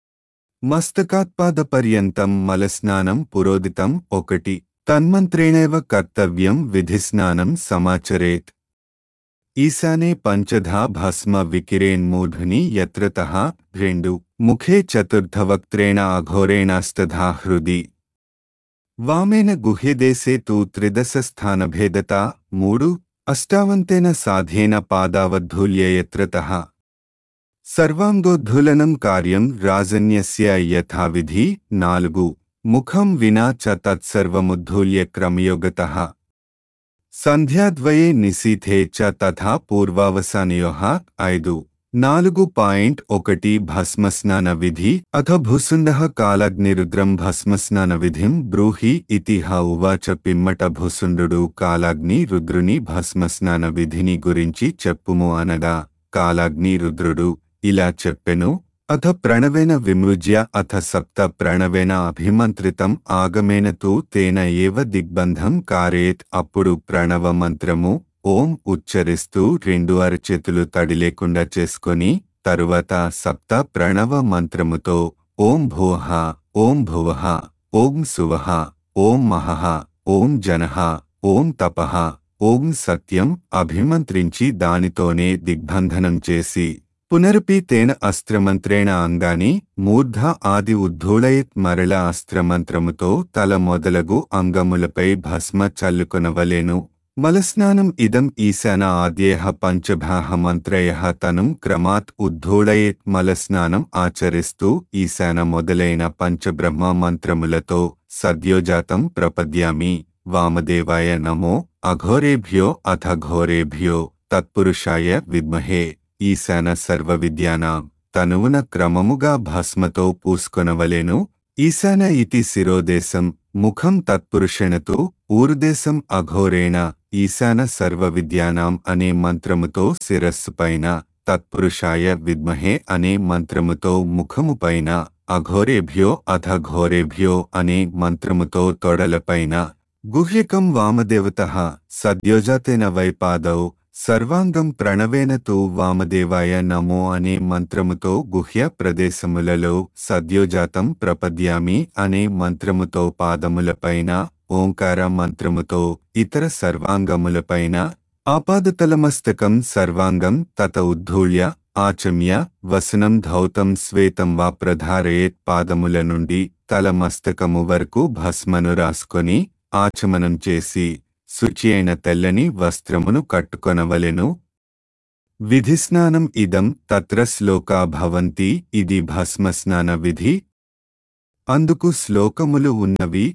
మస్తకాత్పాదపర్యంతం మలస్నానం పురోదితం ఒకటి తన్మంత్రేణైవ కర్తవ్యం విధిస్నానం సమాచరేత్ ఈశానే పంచధా భస్మ వికిరేన్మూఢుని యత్రతః రెండు ముఖే చతుర్థవక్త్రేణ అఘోరేణాష్టధా హృది వామేన గుహ్యదేశే తు త్రిదశస్థానభేదత మూడు అష్టావంతేన సాధేన పాదావద్ధూల్య యత్రతః సర్వాంగోద్ధూలనం కార్యం రాజన్యస్య యథావిధి నాలుగు ముఖం వినా చ తత్సర్వముద్ధూల్య క్రమయోగతః సంధ్యాద్వయే నిశీథే చ తథా పూర్వావసానయోః ఐదు నాలుగు పాయింట్ ఒకటి భస్మస్నాన విధి అథ భూసుండః కాలాగ్నిరుద్రం భస్మస్నాన విధిం బ్రూహి ఇతిహ ఉవాచ పిమ్మట భూసుండు కాలాగ్ని రుద్రుని భస్మస్నాన విధిని గురించి చెప్పుము అనగా కాలాగ్ని రుద్రుడు ఇలా చెప్పెను అథ ప్రణవేన విమృజ్య అథ సప్త ప్రణవేన అభిమంత్రితం ఆగమేన తు తేన ఏవ దిగ్బంధం కారేత్ అప్పుడు ప్రణవ మంత్రము ఓం ఉచ్చరిస్తూ రెండు అరచేతులు తడి లేకుండా చేసుకొని తరువాత సప్త ప్రణవ మంత్రముతో ఓం భూహ ఓం భువః ఓం సువః ఓం మహః ఓం జనః ఓం తపః ఓం సత్యం అభిమంత్రించి దానితోనే దిగ్బంధనం చేసి పునరపి తేన అస్త్రమంత్రేణ అంగాని మూర్ధ ఆది ఉద్ధూళయత్ మరల అస్త్రమంత్రముతో తల మొదలగు అంగములపై భస్మ చల్లుకొనవలెను మలస్నానం ఇదం ఈశాన ఆద్యేహ పంచభాహ మంత్రయ తనం క్రమాత్ ఉద్ధూళయేత్ మలస్నానం ఆచరిస్తూ ఈశాన మొదలైన పంచబ్రహ్మ మంత్రములతో సద్యోజాతం ప్రపద్యామి వామదేవాయ నమో అఘోరేభ్యో అథ ఘోరేభ్యో తత్పురుషాయ విద్మహే ఈశాన సర్వ విద్యానాం తనువున క్రమముగా భస్మతో పూసుకొనవలెను ఈశాన ఇతి శిరోదేశం ముఖం తత్పురుషేణతో ఊరుదేశం అఘోరేణ ఈశాన సర్వ విద్యానాం అనే మంత్రముతో శిరస్సుపైన తత్పురుషాయ విద్మహే అనే మంత్రముతో ముఖముపైన అఘోరేభ్యో అథ ఘోరేభ్యో అనే మంత్రముతో తొడలపైన గుహ్యకం వామదేవత సద్యోజాతేన వైపాదౌ సర్వాంగం ప్రణవేన తు వామదేవాయ నమో అనే మంత్రముతో గుహ్య ప్రదేశములలో సద్యోజాతం ప్రపద్యామి అనే మంత్రముతో పాదములపైన ఓంకార మంత్రముతో ఇతర సర్వాంగములపైన ఆపాదతలమస్తకం సర్వాంగం తత ఉద్ధూళ్య ఆచమ్య వసనం ధౌతం శ్వేతం వా ప్రధారయేత్ పాదముల నుండి తల మస్తకము వరకు భస్మను రాసుకొని ఆచమనం చేసి శుచి అయిన తెల్లని వస్త్రమును కట్టుకొనవలెను విధిస్నానం ఇదం తత్ర శ్లోకా భవంతి ఇది భస్మస్నాన విధి అందుకు శ్లోకములు ఉన్నవి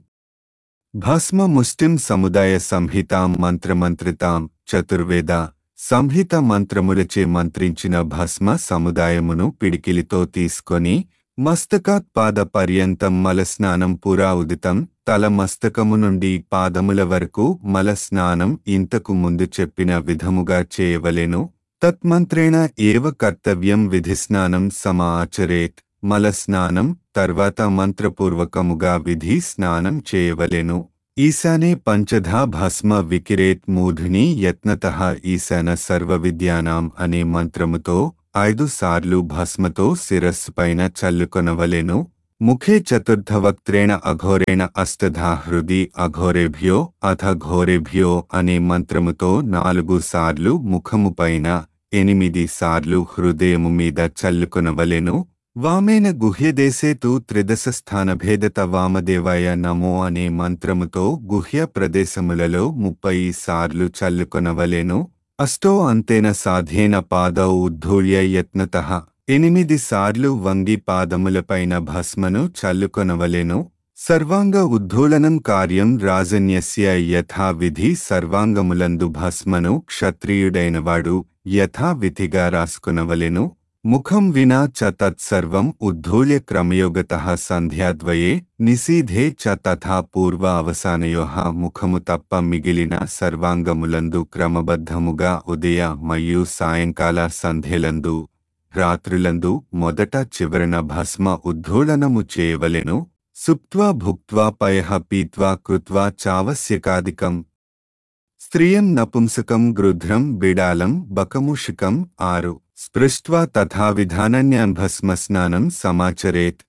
భస్మ ముష్టిం సముదాయ సంహితాం మంత్రమంత్రితాం చతుర్వేద సంహిత మంత్రములచే మంత్రించిన భస్మ సముదాయమును పిడికిలితో తీసుకొని మస్తకాత్పాద పర్యంతం మలస్నానం పురా ఉదితం తల మస్తకము నుండి పాదముల వరకు మలస్నానం ఇంతకు ముందు చెప్పిన విధముగా చేయవలెను తత్మంత్రేణ ఏవ కర్తవ్యం విధిస్నానం సమాచరేత్ మలస్నానం తర్వాత మంత్రపూర్వకముగా విధి స్నానం చేయవలెను ఈశానే పంచధా భస్మ వికిరేత్ మూఢుని యత్నత ఈశాన సర్వ విద్యానాం అనే మంత్రముతో ఐదు సార్లు భస్మతో శిరస్సు పైన చల్లుకొనవలెను ముఖే చతుర్థవక్త్రేణ అఘోరేణ అష్టధా హృది అఘోరేభ్యో అథ ఘోరేభ్యో అనే మంత్రముతో నాలుగు సార్లు ముఖము పైన ఎనిమిది సార్లు హృదయము మీద చల్లుకొనవలెను వామేన గుహ్యదేశే తు త్రిదశ స్థానభేదత వామదేవాయ నమో అనే మంత్రముతో గుహ్య ప్రదేశములలో ముప్పై సార్లు చల్లుకొనవలెను అష్టో అంతేన సాధేన పాదౌ ఉద్ధూళ్య యత్నత ఎనిమిది సార్లు వంగి పాదములపైన భస్మను చల్లుకొనవలెను సర్వాంగ ఉద్ధూళనం కార్యం రాజన్యస్య యథావిధి సర్వాంగములందు భస్మను క్షత్రియుడైనవాడు యథావిధిగా రాసుకునవలెను ముఖం వినా చ తత్సర్వం ఉద్ధూళ్య క్రమయోగత సంధ్యాద్వయే నిషీధే చ తథా పూర్వ అవసానయో ముఖము తప్ప మిగిలిన సర్వాంగములందు క్రమబద్ధముగా ఉదయ మరియు సాయంకాల సంధ్యలందు రాత్రులందు మొదట చివరన భస్మ ఉద్ధూళనము చేయవలెను సుప్త్వా భుక్త్వా పయః పీత్వా కృత్వా చావశ్యకాదికం స్త్రియం నపుంసకం గృధ్రం బిడాలం బకముషికం ఆరు స్పృష్ట్వా తథావిధానన్యాన్ భస్మస్నానం సమాచరేత్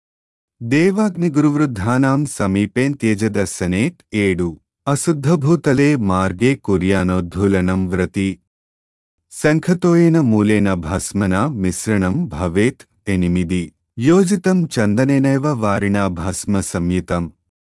దేవాగ్నిగురువృద్ధానాం సమీపేంత్యజదర్శనేత్ ఏడు అశుద్ధభూతలే మార్గే కుర్యానోద్ధూలనం వ్రతి శంఖతోయేన మూలేన భస్మన మిశ్రణం భవేత్ ఎనిమిది యోజితం చందనేనైవ వారిణా భస్మ సంయుతం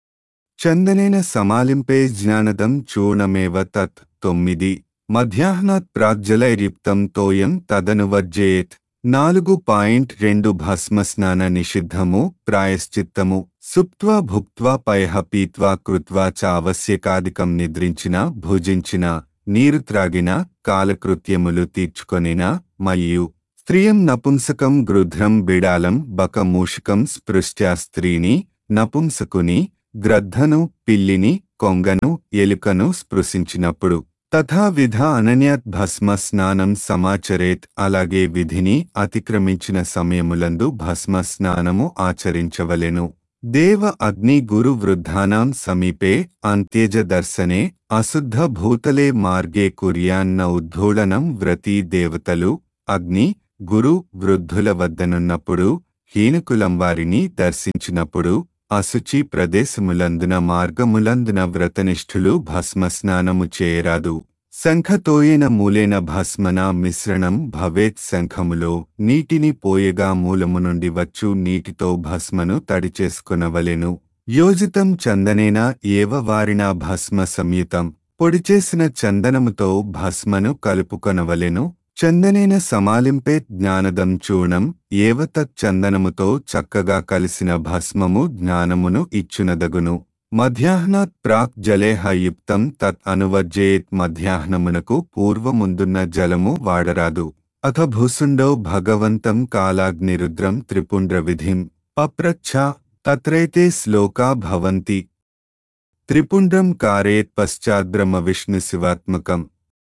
చందనేన సమాలింపే జ్ఞానదం చూర్ణమేవ తత్ తొమ్మిది మధ్యాహ్నాత్ ప్రాజ్జలైర్యుక్తం తోయం తదనువర్జయేత్ నాలుగు పాయింట్ రెండు భస్మ స్నాన నిషిద్ధము ప్రాయశ్చిత్తము సుప్త్వా భుక్త్వా పయః పీత్వా కృత్వా చ ఆవశ్యకాదికం నిద్రించిన భుజించిన నీరు త్రాగిన కాలకృత్యములు తీర్చుకొనిన మరియు స్త్రియం నపుంసకం గృధ్రం బిడాలం బకమూషికం స్పృష్ట్యా స్త్రీని నపుంసకుని గ్రద్ధను పిల్లిని కొంగను ఎలుకను స్పృశించినప్పుడు తథావిధ అనన్యత్ భస్మ స్నానం సమాచరేత్ అలాగే విధిని అతిక్రమించిన సమయములందు భస్మ స్నానము ఆచరించవలెను దేవ అగ్ని గురు వృద్ధానాం సమీపే అంత్యజ దర్శనే అశుద్ధ భూతలే మార్గే కుర్యాన్న ఉద్ధూళనం వ్రతీ దేవతలు అగ్ని గురు వృద్ధుల వద్దనున్నప్పుడు హీనకులం వారిని దర్శించినప్పుడు అశుచి ప్రదేశములందున మార్గములందున వ్రతనిష్ఠులు భస్మస్నానము చేయరాదు శంఖతోయేన మూలేన భస్మన మిశ్రణం భవేత్ శంఖములో నీటిని పోయగా మూలము నుండి వచ్చు నీటితో భస్మను తడిచేసుకునవలెను యోజితం చందనేన ఏవ వారిన భస్మ సంయుతం పొడిచేసిన చందనముతో భస్మను కలుపుకొనవలెను చందనేన సమాలింపే జ్ఞానదం చూర్ణం ఏవ తత్ చందనముతో చక్కగా కలిసిన భస్మము జ్ఞానమును ఇచ్చునదగును మధ్యాహ్నాత్ ప్రాక్ జలేహ యుక్తం తత్ అనువర్జయేత్ మధ్యాహ్నమునకు పూర్వముందున్న జలము వాడరాదు అథ భూసుండౌ భగవంతం కాలాగ్నిరుద్రం త్రిపుండ్ర విధిం పప్రచ్ఛ తత్రైతే శ్లోకా భవంతి త్రిపుండ్రం కారేత్ పశ్చాద్బ్రహ్మ విష్ణు శివాత్మకం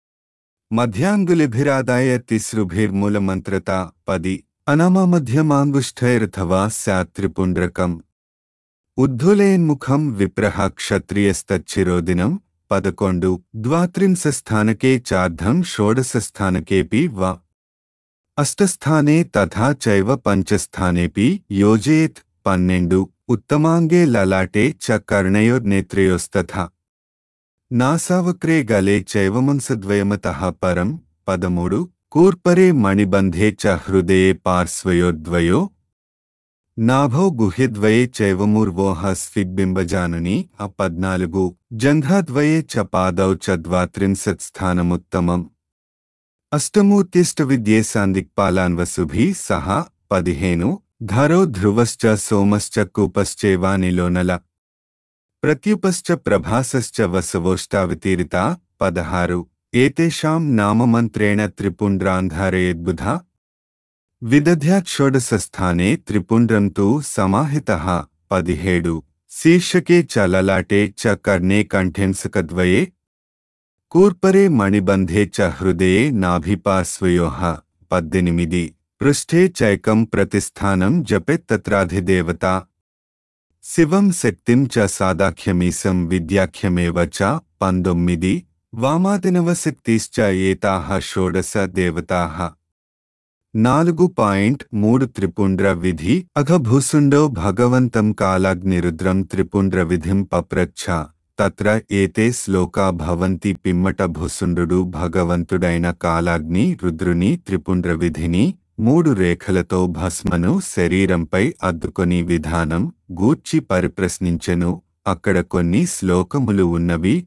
మధ్యాంగులిభిరాదాయ తిసృభిర్మూలమంత్రత పది అనమమధ్యమాంగుష్ఠైరథవా స్యాత్ త్రిపుండ్రకం ఉద్ధులేన్ముఖం విప్రహ క్షత్రియస్తచ్చిరోదినం పదకొండు ద్వాత్రింశస్థానకే చార్ధం షోడశస్థానకేపి వ అష్టస్థానే తథా చైవ పంచస్థానేపి యోజయేత్ పన్నెండు ఉత్తమాంగే లలాటే చ కర్ణయోర్నేత్రయోస్తథా నాసావక్రే గలే చైవమంసద్వయమతః పరం పదమూడు కూర్పరే మణిబంధే చ హృదయే పార్శ్వయోర్ద్వయో నాభౌ గుహ్యద్వయే చైవమూర్వోహ స్ఫిగ్బింబజానని ఆ పద్నాలుగు జంఘాద్వయే చ పాదౌ చ ద్వాత్రింశత్ స్థానముత్తమం అష్టమూర్తిష్ట విద్యే సాందిక్పాలాన్వసుభి సహా పదిహేను ధరో ధ్రువశ్చ సోమశ్చ కూపశ్చేవానిలోనల ప్రత్యుపశ్చ ప్రభాసశ్చ వసవోష్టావతీరిత పదహారు ఏతేషాం నామమంత్రేణ త్రిపుండ్రాంధారయేద్బుధ విదధ్యాక్షోడసస్థానే త్రిపుండ్రం తు సమాహితః పదిహేడు శీర్షకే చ లలాటే చ కర్ణే కంఠెంసకద్వయే కూర్పరే మణిబంధే చ హృదయే నాభిపార్శ్వయోః పద్దెనిమిది పృష్ఠే చైకం ప్రతిస్థానం జపెత్తత్రాధిదేవత శివం శక్తిం చ సాదాఖ్యమీసం విద్యాఖ్యమేవ చ పంతొమ్మిది వామాదినవశక్తిశ్చ ఏతాః షోడశ దేవతాః నాలుగు పాయింట్ మూడు త్రిపుండ్ర విధి అఘభూసుండో భగవంతం కాలాగ్నిరుద్రం త్రిపుండ్ర విధిం పప్రచ్ఛ తత్ర ఏతే శ్లోకా భవంతి పిమ్మట భుసుండు భగవంతుడైన కాలాగ్ని రుద్రుని త్రిపుండ్ర విధిని మూడు రేఖలతో భస్మను శరీరంపై అద్దుకొని విధానం గూర్చి పరిప్రశ్నించెను అక్కడ కొన్ని శ్లోకములు ఉన్నవి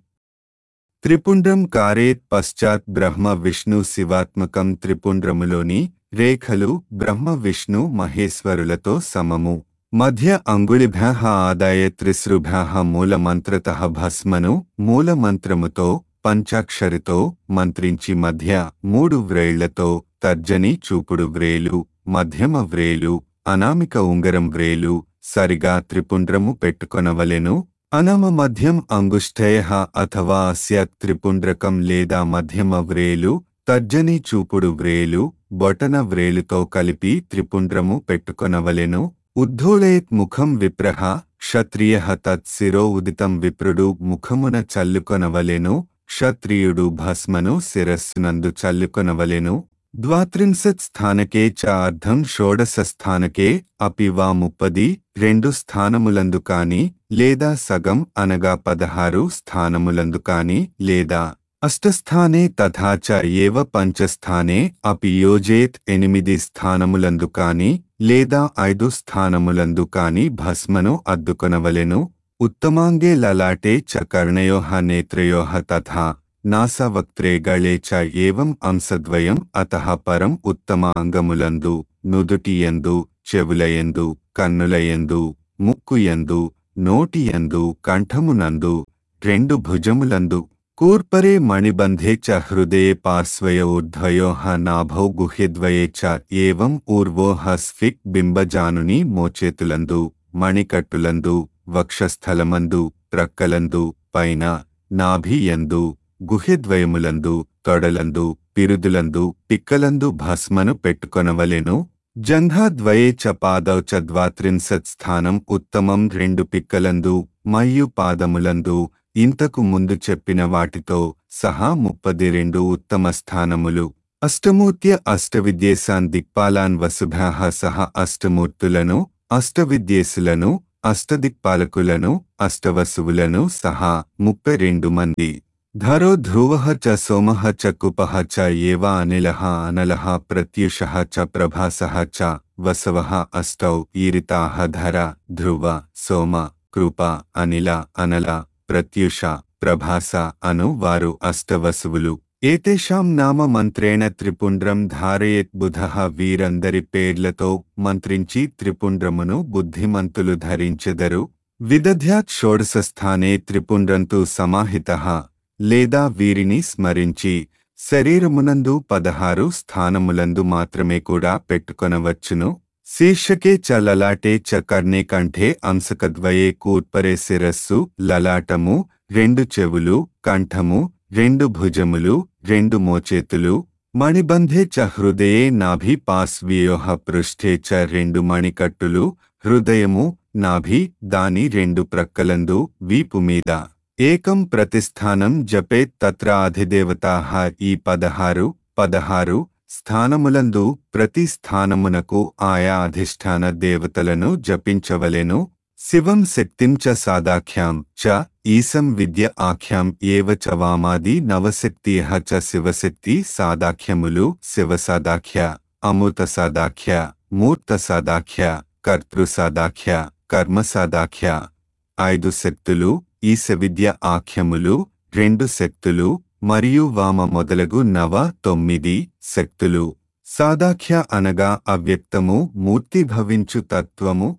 త్రిపుండ్రం కారేత్ పశ్చాత్ బ్రహ్మ విష్ణు శివాత్మకం త్రిపుండ్రములోని రేఖలు బ్రహ్మ విష్ణు మహేశ్వరులతో సమము మధ్య అంగుళిభ్య ఆదాయ త్రిసృభ్య మూలమంత్రత భస్మను మూలమంత్రముతో పంచాక్షరితో మంత్రించి మధ్య మూడు వ్రేళ్లతో తర్జని చూపుడు వ్రేలు మధ్యమ వ్రేలు అనామిక ఉంగరం వ్రేలు సరిగా త్రిపుండ్రము పెట్టుకొనవలెను అనమ మధ్యం అంగుష్ఠయ అథవా అస్య త్రిపుండ్రకం లేదా మధ్యమ వ్రేలు తర్జని చూపుడు వ్రేలు బొటన వ్రేలుతో కలిపి త్రిపుండ్రము పెట్టుకొనవలెను ఉద్ధూళేత్ ముఖం విప్రహ క్షత్రియ తత్ శిరో ఉదితం విప్రుడు ముఖమున చల్లుకొనవలెను క్షత్రియుడు భస్మను శిరస్సునందు చల్లుకొనవలెను ద్వాత్రింశత్ స్థానకే చ అర్ధం షోడశ స్థానకే అపి వా ముప్పది రెండు స్థానములందు కాని లేదా సగం అనగా పదహారు స్థానములందు కాని లేదా అష్టస్థానే తథా చ ఏవ పంచస్థానే అపి యోజేత్ ఎనిమిది స్థానములందు కాని లేదా ఐదు స్థానములందు కాని భస్మను అద్దుకొనవలెను ఉత్తమాంగే లలాటే చ కర్ణయోః నేత్రయోః తథా నాసవక్త్రే గళే చ ఏవం అంశద్వయం అతః పరం ఉత్తమ అంగములందు నుదుటియందు చెవులయందు కన్నులయందు ముక్కుయందు నోటియందు కంఠమునందు రెండు భుజములందు కూర్పరే మణిబంధే చ హృదయే పార్శ్వయ ఊర్ధ్వయోః నాభౌ గుహ్యద్వయే చ ఏవం ఊర్వోః స్ఫిక్ బింబజానుని మోచేతులందు మణికట్టులందు వక్షస్థలమందు ప్రక్కలందు పైన నాభియందు గుహ్యద్వయములందు తొడలందు పిరుదులందు పిక్కలందు భస్మను పెట్టుకొనవలెను జంఘాద్వయే చ పాదౌ చ ద్వాత్రింశత్ స్థానం ఉత్తమం రెండు పిక్కలందు మయ్యు పాదములందు ఇంతకు ముందు చెప్పిన వాటితో సహా ముప్పది రెండు ఉత్తమ స్థానములు అష్టమూర్త్య అష్టవిద్యేశాన్ దిక్పాలాన్ వసుభ్యాః సహ అష్టమూర్తులను అష్టవిద్యేసులను అష్టదిక్పాలకులను అష్టవసువులను సహా ముప్పై రెండు మంది ధరో ధ్రువః చ సోమః చ కుపః చ ఏవ అనిలः అనలः ప్రత్యూషः చ ప్రభాసः చ వసవः అష్టౌ ఈరితాः ధర ధ్రువ సోమ కృప అనిల అనల ప్రత్యూష ప్రభాస అను వారు అష్టవసువులు ఏతేషాం నామ మంత్రేణ త్రిపుండ్రం ధారయేత్ బుధః వీరందరి పేర్లతో మంత్రించి త్రిపుండ్రమును బుద్ధిమంతులు ధరించెదరు విదధ్యాత్ షోడశస్థానే త్రిపుండ్రంతు సమాహితః లేదా వీరిని స్మరించి శరీరమునందు పదహారు స్థానములందు మాత్రమే కూడా పెట్టుకొనవచ్చును శీర్షకే చ లలాటే చ కర్ణే కంఠే అంశకద్వయే కూర్పరే శిరస్సు లలాటము రెండు చెవులు కంఠము రెండు భుజములు రెండు మోచేతులు మణిబంధే చ హృదయే నాభి పాస్వ్యోహ పృష్ఠే చ రెండు మణికట్టులు హృదయము నాభి దాని రెండు ప్రక్కలందు వీపు మీద ఏకం ప్రతిస్థానం జపేత్ తత్ర అధిదేవతాః ఈ పదహారు పదహారు స్థానములందు ప్రతి స్థానమునకు ఆయా అధిష్టాన దేవతలను జపించవలెను శివం శక్తిం చ సాదాఖ్యాం చ ఈసం విద్య ఆఖ్యాం ఏవ చ వామాది నవశక్తియః చ శివశక్తి సాదాఖ్యములు శివసాదాఖ్య అమృత సాదాఖ్య మూర్త సాదాఖ్య కర్తృ సాదాఖ్య కర్మ సాదాఖ్య ఐదు శక్తులు ఈశ విద్య ఆఖ్యములు రెండు శక్తులు మరియు వామ మొదలగు నవ తొమ్మిది శక్తులు సాదాఖ్య అనగా అవ్యక్తము మూర్తిభవించు తత్వము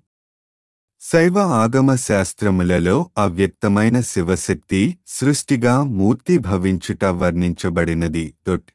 శైవ ఆగమ శాస్త్రములలో అవ్యక్తమైన శివశక్తి సృష్టిగా మూర్తిభవించుట వర్ణించబడినది తొట్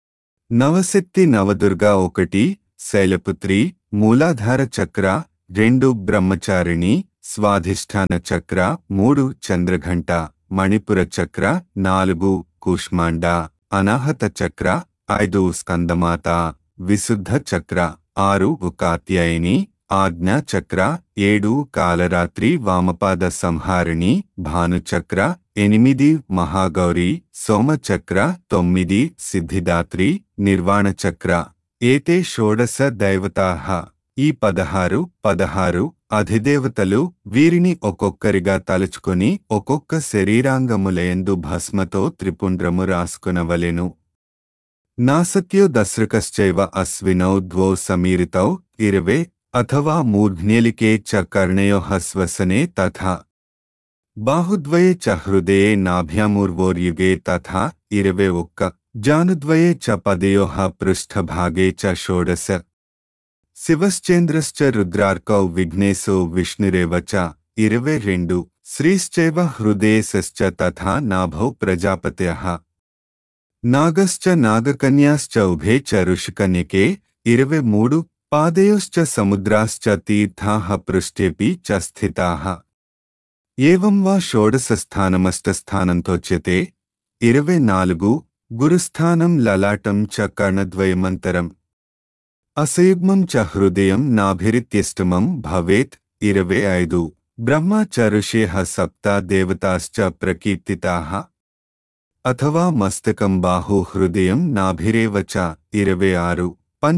నవశక్తి నవదుర్గా ఒకటి శైలపుత్రి మూలాధార చక్ర రెండు బ్రహ్మచారిణి స్వాధిష్టాన చక్ర మూడు చంద్రఘంట మణిపుర చక్ర నాలుగు కూష్మాండ అనాహత చక్ర ఐదు స్కందమాత విశుద్ధ చక్ర ఆరు కాత్యాయని ఆజ్ఞా చక్ర ఏడు కాలరాత్రి వామపాద సంహారిణి భానుచక్ర ఎనిమిది మహాగౌరి సోమచక్ర తొమ్మిది సిద్ధిదాత్రి నిర్వాణ చక్ర ఏతే షోడశ దైవతాహ ఈ పదహారు పదహారు అధిదేవతలు వీరిని ఒక్కొక్కరిగా తలుచుకొని ఒక్కొక్క శరీరాంగములయందు భస్మతో త్రిపుండ్రము రాసుకునవలెను నాసత్యో దశృకశ్చైవ అశ్వినౌ ద్వౌ సమీరితౌ ఇరవే అథవా మూర్ధ్న్యలికే చ కర్ణయోః శ్వసనే తథా బాహుద్వయే చ హృదయే నాభ్యామూర్వోర్యుగే తథా ఇరవే ఒక్క జానుద్వయే చ పదయోః పృష్ఠభాగే చ షోడశ శివశ్చేంద్రశ్చ రుద్రార్కౌ విఘ్నేశో విష్ణురేవ చ ఇరవై రెండు శ్రీశ్చైవ హృదయశ్చ తథా నాభౌ ప్రజాపత్యః నాగశ్చ నాగకన్యాశ్చ ఉభే చ ఋషికన్యకే ఇరవై మూడు పాదయోశ్చ సముద్రాశ్చ తీర్థాః పృష్ఠేపి చ స్థితాః ఏవం వా షోడశస్థానమష్టస్థానంతోచ్యతే ఇరవై నాలుగు గురుస్థానం లలాటం చ కర్ణద్వయమంతరం అసయుగ్మం చ హృదయం నాభిరిత్యష్టమం భవేత్ ఇరవై ఐదు బ్రహ్మ చ ఋషేః సప్త దేవతాశ్చ ప్రకీర్తితాః అథవా మస్తకం బాహు హృదయం నాభిరేవ చ ఇరవై ఆరు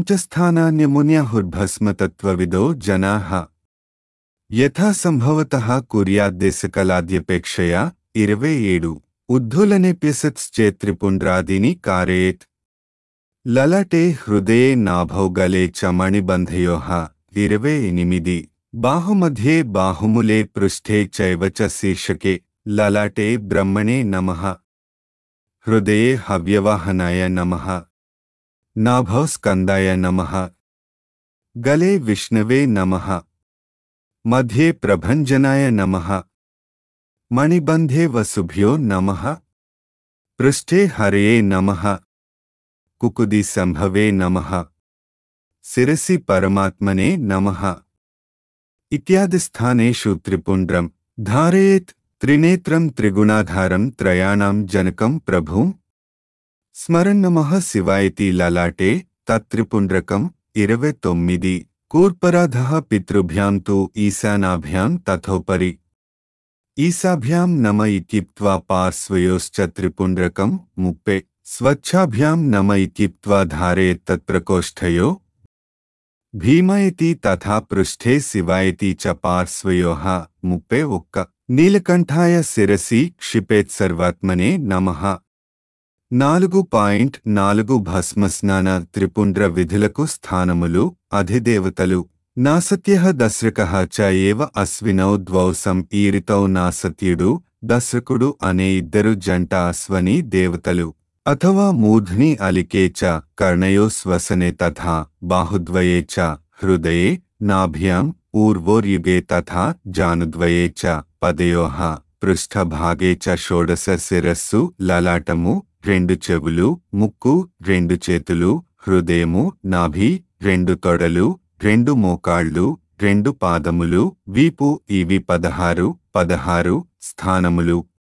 పంచస్థానాన్యమున్యాహుర్భస్మతత్వవిదో జనాః యథా సంభవతః కుర్యాద్దేశకలాద్యపేక్షయా ఇరవై ఏడు ఉద్ధూలనేప్యసత్శ్చేత్రిపుండ్రాదీని కారయేత్ లలటే హృదయే నాభౌ గలే చ మణిబంధయోః ఇరవై ఎనిమిది బాహుమధ్యే బాహుములే పృష్ఠే చైవ చ శీర్షకే లలాటే బ్రహ్మణే నమః హృదయే హవ్యవాహనాయ నమః నాభౌ స్కందాయ నమః గలే విష్ణవే నమః మధ్యే ప్రభంజనాయ నమః మణిబంధే వసుభ్యో నమః పృష్ఠే హరయే నమః కుకుది సంభవే నమః శిరసి పరమాత్మనే నమః ఇత్యాది స్థానేషు త్రిపుండ్రం ధారయేత్ త్రినేత్రం త్రిగుణాధారం త్రయాణం జనకం ప్రభుం స్మరన్నమః శివాయతి లలాటే తత్రిపుండ్రకం ఇరవై తొమ్మిది కూర్పరాధ పితృభ్యాం తు ఈశానాభ్యాం తథోపరి ఈశాభ్యాం నమ ఇత్యుక్త్వా పార్శ్వయోశ్చ త్రిపుండ్రకం ముప్పే స్వచ్ఛాభ్యాం నమ ఇత్యుక్త్వా ధారయేత్తత్ప్రకోష్ఠయో భీమ ఇతి తథా పృష్ఠే శివాయతి చ పార్శ్వయోః ముప్పే ఒక్క నీలకంఠాయ శిరసి క్షిపేత్సర్వాత్మనే నమః నాలుగు పాయింట్ నాలుగు భస్మస్నాన త్రిపుండ్ర విధులకు స్థానములు అధిదేవతలు నాసత్యః దశ్రకః చ ఏవ అశ్వినౌ ద్వౌ ఈరితౌ నాసత్యుడు దశ్రకుడు అనే ఇద్దరు జంట అశ్వని దేవతలు అథవా మూర్ధ్ని అలికే చ కర్ణయో శ్వసనే తథా బాహుద్వయే చ హృదయే నాభ్యాం ఊర్వోర్యుగే తథా జానుద్వయే చ పదయోః పృష్ఠభాగే చ షోడశ శిరస్సు లలాటము రెండు చెవులు ముక్కు రెండు చేతులు హృదయము నాభి రెండు తొడలు రెండు మోకాళ్ళు రెండు పాదములు వీపు ఇవి పదహారు పదహారు స్థానములు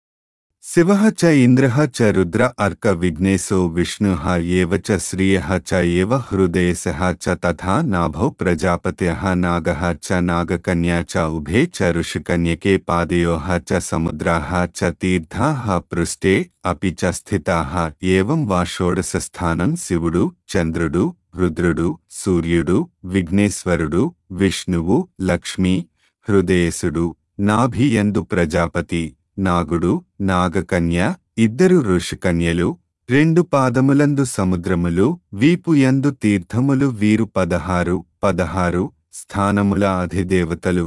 శివః చ ఇంద్రః చ రుద్ర అర్క విఘ్నేశో విష్ణుః ఏవ చ శ్రియః చ ఏవ హృదయసః చ తథా నాభౌ ప్రజాపత్యః నాగः చ నాగకన్యా చ ఉభే చ ఋషికన్యకే పాదయోః చ సముద్రాः చ తీర్థాः పృష్ఠే అపి చ స్థితాः ఏవం వా షోడశస్థానం శివుడు చంద్రుడు రుద్రుడు సూర్యుడు విఘ్నేశ్వరుడు విష్ణువు లక్ష్మి హృదయసుడు నాభియందు ప్రజాపతి నాగుడు నాగకన్య ఇద్దరు ఋషికన్యలు రెండు పాదములందు సముద్రములు వీపు యందు తీర్థములు వీరు పదహారు పదహారు స్థానముల అధిదేవతలు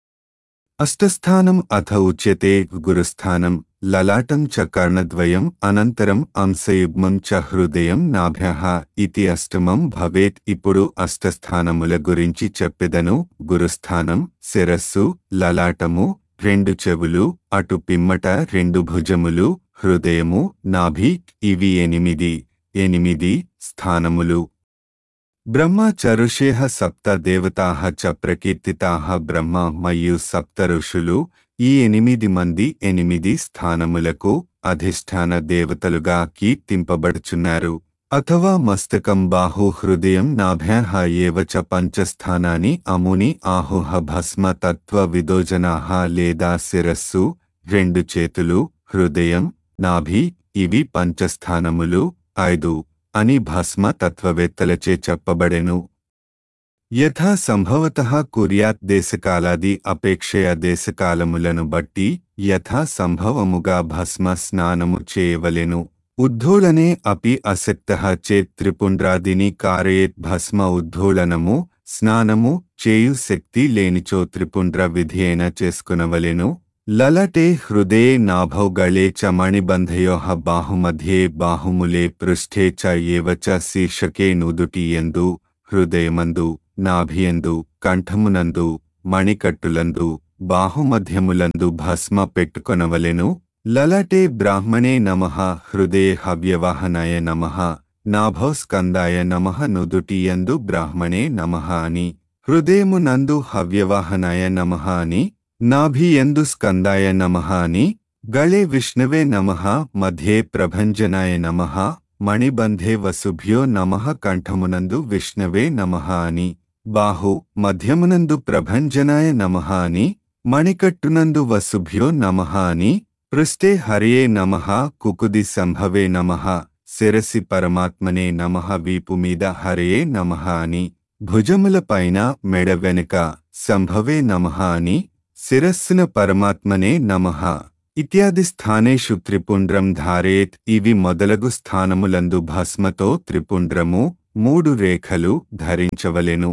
అష్టస్థానం అథ ఉచ్యతే గురుస్థానం లలాటం చ కర్ణద్వయం అనంతరం అంశయుగ్మం చ హృదయం నాభ్యః ఇతి అష్టమం భవేత్ ఇప్పుడు అష్టస్థానముల గురించి చెప్పెదను గురుస్థానం శిరస్సు లలాటము రెండు చెవులు అటు పిమ్మట రెండు భుజములు హృదయము నాభి ఇవి ఎనిమిది ఎనిమిది స్థానములు బ్రహ్మ చ ఋషేః సప్త దేవతాః చ ప్రకీర్తితాః బ్రహ్మ మరియు సప్త ఋషులు ఈ ఎనిమిది మంది ఎనిమిది స్థానములకు అధిష్టాన దేవతలుగా కీర్తింపబడుచున్నారు అథవా మస్తకం బాహు హృదయం నాభ్యాః ఏవ చ పంచస్థానాని అముని ఆహుహ భస్మ తత్వ విదోజనాః లేదా శిరస్సు రెండు చేతులు హృదయం నాభి ఇవి పంచస్థానములు ఐదు అని భస్మ తత్వవేత్తలచే చెప్పబడెను యథా సంభవత కుర్యాత్ దేశకాలాది అపేక్షయ దేశకాలములను బట్టి యథా సంభవముగా భస్మ స్నానము చేయవలెను ఉద్ధోళనే అపి అసక్త చేత్ త్రిపుండ్రాదిని కారయేత్ భస్మ ఉద్ధోళనము స్నానము చేయు శక్తి లేనిచో త్రిపుండ్ర విధియైన చేసుకునవలెను లలటే హృదయే నాభౌ గళే చ మణిబంధయోః బాహుమధ్యే బాహుములే పృష్ఠే చ ఏవ చ శీర్షకే నుదుటియందు హృదయమందు నాభియందు కంఠమునందు మణికట్టులందు బాహుమధ్యములందు భస్మ పెట్టుకొనవలెను లలటే బ్రాహ్మణే నమః హృదయే హవ్యవాహనాయ నమః నాభౌ స్కందాయ నమః నుదుటియందు బ్రాహ్మణే నమః అని హృదయమునందు హవ్యవాహనాయ నమః అని నాభియందు స్కందాయ నమః అని గళే విష్ణవే నమః మధ్యే ప్రభంజనాయ నమః మణిబంధే వసుభ్యో నమః కంఠమునందు విష్ణవే నమః అని బాహు మధ్యమునందు ప్రభంజనాయ నమః అని మణికట్టునందు వసుభ్యో నమః అని పృష్ఠే హరియే నమః కుకుది సంభవే నమః శిరసి పరమాత్మనే నమః వీపు మీద హరియే నమః అని భుజములపైన మెడ వెనుక సంభవే నమః అని శిరస్సున పరమాత్మనే నమః ఇత్యాది స్థానేషు త్రిపుండ్రం ధారేత్ ఇవి మొదలగు స్థానములందు భస్మతో త్రిపుండ్రము మూడు రేఖలు ధరించవలెను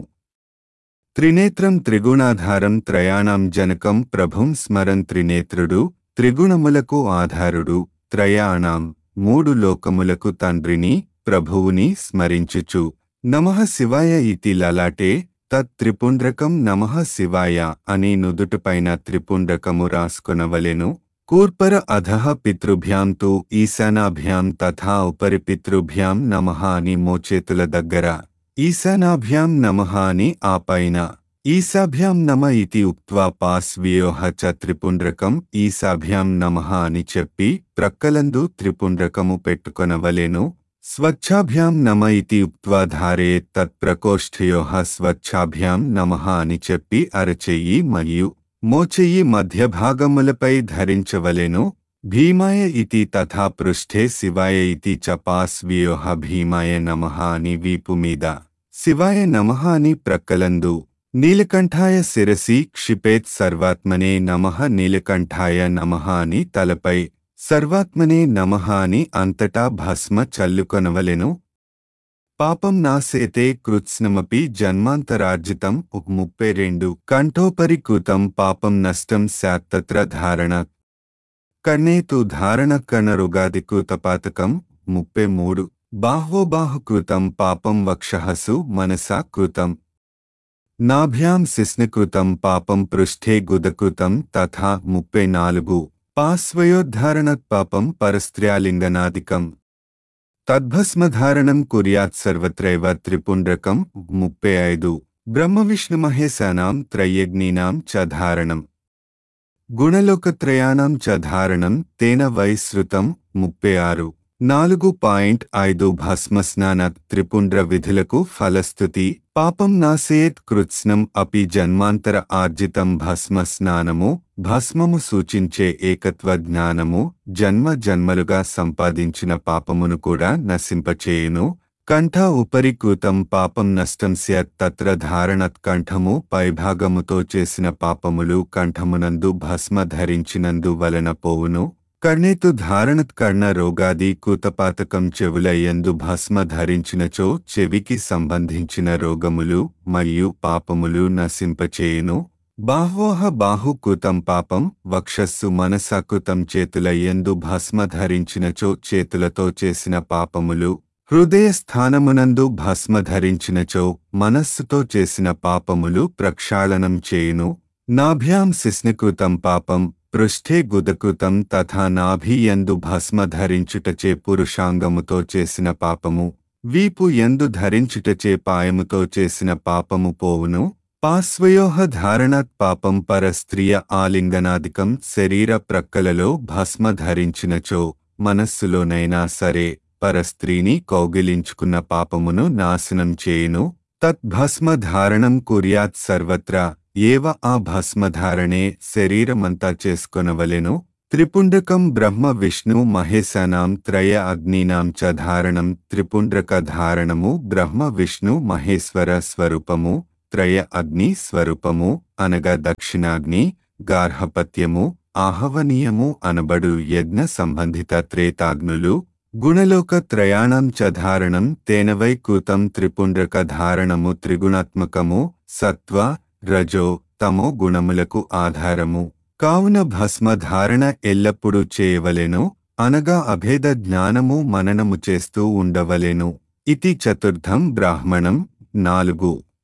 త్రినేత్రం త్రిగుణాధారం త్రయాణం జనకం ప్రభుం స్మరన్ త్రినేత్రుడు త్రిగుణములకు ఆధారుడు త్రయాణం మూడు లోకములకు తండ్రిని ప్రభువుని స్మరించుచు నమః శివాయ ఇతి లలాటే తత్ త్రిపుండ్రకం నమః శివాయ అని నుదుటిపైన త్రిపుండ్రకము రాసుకొనవలెను కూర్పర అధః పితృభ్యాం తు ఈశానాభ్యాం తథా ఉపరి పితృభ్యాం నమః అని మోచేతుల దగ్గర ఈశానాభ్యాం నమః అని ఆ పైన ఈశాభ్యాం నమ ఇతి ఉక్త్వా పాస్వ్యోహ చ త్రిపుండ్రకం ఈశాభ్యాం నమః అని చెప్పి ప్రక్కలందు త్రిపుండ్రకము పెట్టుకొనవలెను స్వచ్ఛాభ్యాం నమ ఇతి ఉక్త్వా ధారే తత్ప్రకోష్ఠయోః స్వచ్ఛాభ్యాం నమః అని చెప్పి అరచెయ్యి మరియు మోచెయ్యి మధ్య భాగములపై ధరించవలెను భీమాయ ఇతి తథా పృష్ఠే శివాయ ఇతి చ పాస్వ్యోహ భీమాయ నమః అని వీపు మీద శివాయ నమః అని ప్రక్కలందు నీలకంఠాయ శిరసి క్షిపేత్ సర్వాత్మనే నమః నీలకంఠాయ నమః అని తలపై సర్వాత్మనే నమః అని అంతటా భస్మ చల్లుకొనవలెను పాపం నాసేతే కృత్స్నమపి జన్మాంతరార్జితం ఉక్ ముప్పై రెండు కంఠోపరి కృతం పాపం నష్టం శాత్తత్ర ధారణ కర్ణేతు ధారణ కణరుగాది కృతపాతకం ముప్పై మూడు బాహ్వోబాహు కృతం పాపం వక్షహసు మనసా కృతం నాభ్యాం శిస్నకృతం పాపం పృష్ఠే గుదకృతం తథా ముప్పై నాలుగు పాస్వయోద్ధారణత్ పాపం పరస్త్ర్యాలింగనాదికం తద్భస్మధారణం కుర్యాత్ సర్వత్రైవ త్రిపుండ్రకం ముప్పై ఐదు బ్రహ్మవిష్ణుమహేశానాం త్రయజ్ఞీనాం చ ధారణం గుణలోకత్రయాణం చ ధారణం తేన వైశ్రుతం ముప్పై ఆరు నాలుగు పాయింట్ ఐదు భస్మస్నాన త్రిపుండ్ర విధులకు ఫలస్థుతి పాపం నాసేత్ కృత్స్నం అపి జన్మాంతర ఆర్జితం భస్మ స్నానము భస్మము సూచించే ఏకత్వ జ్ఞానము జన్మ జన్మలుగా సంపాదించిన పాపమును కూడా నశింపచేయును కంఠ ఉపరి కృతం పాపం నష్టం స్యత్ తత్ర ధారణత్ కంఠము పైభాగముతో చేసిన పాపములు కంఠమునందు భస్మ ధరించినందు వలన పోవును కర్ణేతు ధారణత్ కర్ణ రోగాది కూతపాతకం చెవుల యందు భస్మ ధరించినచో చెవికి సంబంధించిన రోగములు మరియు పాపములు నశింపచేయును బాహ్వోహ బాహుకృతం పాపం వక్షస్సు మనసాకృతం చేతుల యందు భస్మ ధరించినచో చేతులతో చేసిన పాపములు హృదయ స్థానమునందు భస్మ ధరించినచో మనస్సుతో చేసిన పాపములు ప్రక్షాళనం చేయును నాభ్యాం శిస్నకృతం పాపం పృష్ఠే గుదకృతం తథా నాభియందు భస్మ ధరించుటచే పురుషాంగముతో చేసిన పాపము వీపు ఎందు ధరించుటచే పాయముతో చేసిన పాపము పోవును పాస్వయోహ ధారణాత్ పాపం పరస్త్రియ ఆలింగనాదికం శరీర ప్రక్కలలో భస్మ ధరించినచో మనస్సులోనైనా సరే పరస్త్రీని కౌగిలించుకున్న పాపమును నాశనం చేయును తద్భస్మ ధారణం కుర్యాత్ సర్వత్రా ఏవ ఆ భస్మధారణే శరీరమంతా చేసుకొనవలెను త్రిపుండ్రకం బ్రహ్మ విష్ణు మహేశానాం త్రయ అగ్నీనాం చ ధారణం త్రిపుండ్రక ధారణము బ్రహ్మ విష్ణు మహేశ్వర స్వరూపము త్రయ అగ్ని స్వరూపము అనగా దక్షిణాగ్ని గార్హపత్యము ఆహవనీయము అనబడు యజ్ఞ సంబంధిత త్రేతాగ్నులు గుణలోక త్రయాణం చ ధారణం తేనవై కూతం త్రిపుండ్రక ధారణము త్రిగుణాత్మకము సత్వ రజో తమో గుణములకు ఆధారము కావున భస్మ ధారణ ఎల్లప్పుడూ చేయవలెను అనగా అభేద జ్ఞానము మననము చేస్తూ ఉండవలెను ఇతి చతుర్థం బ్రాహ్మణం నాలుగు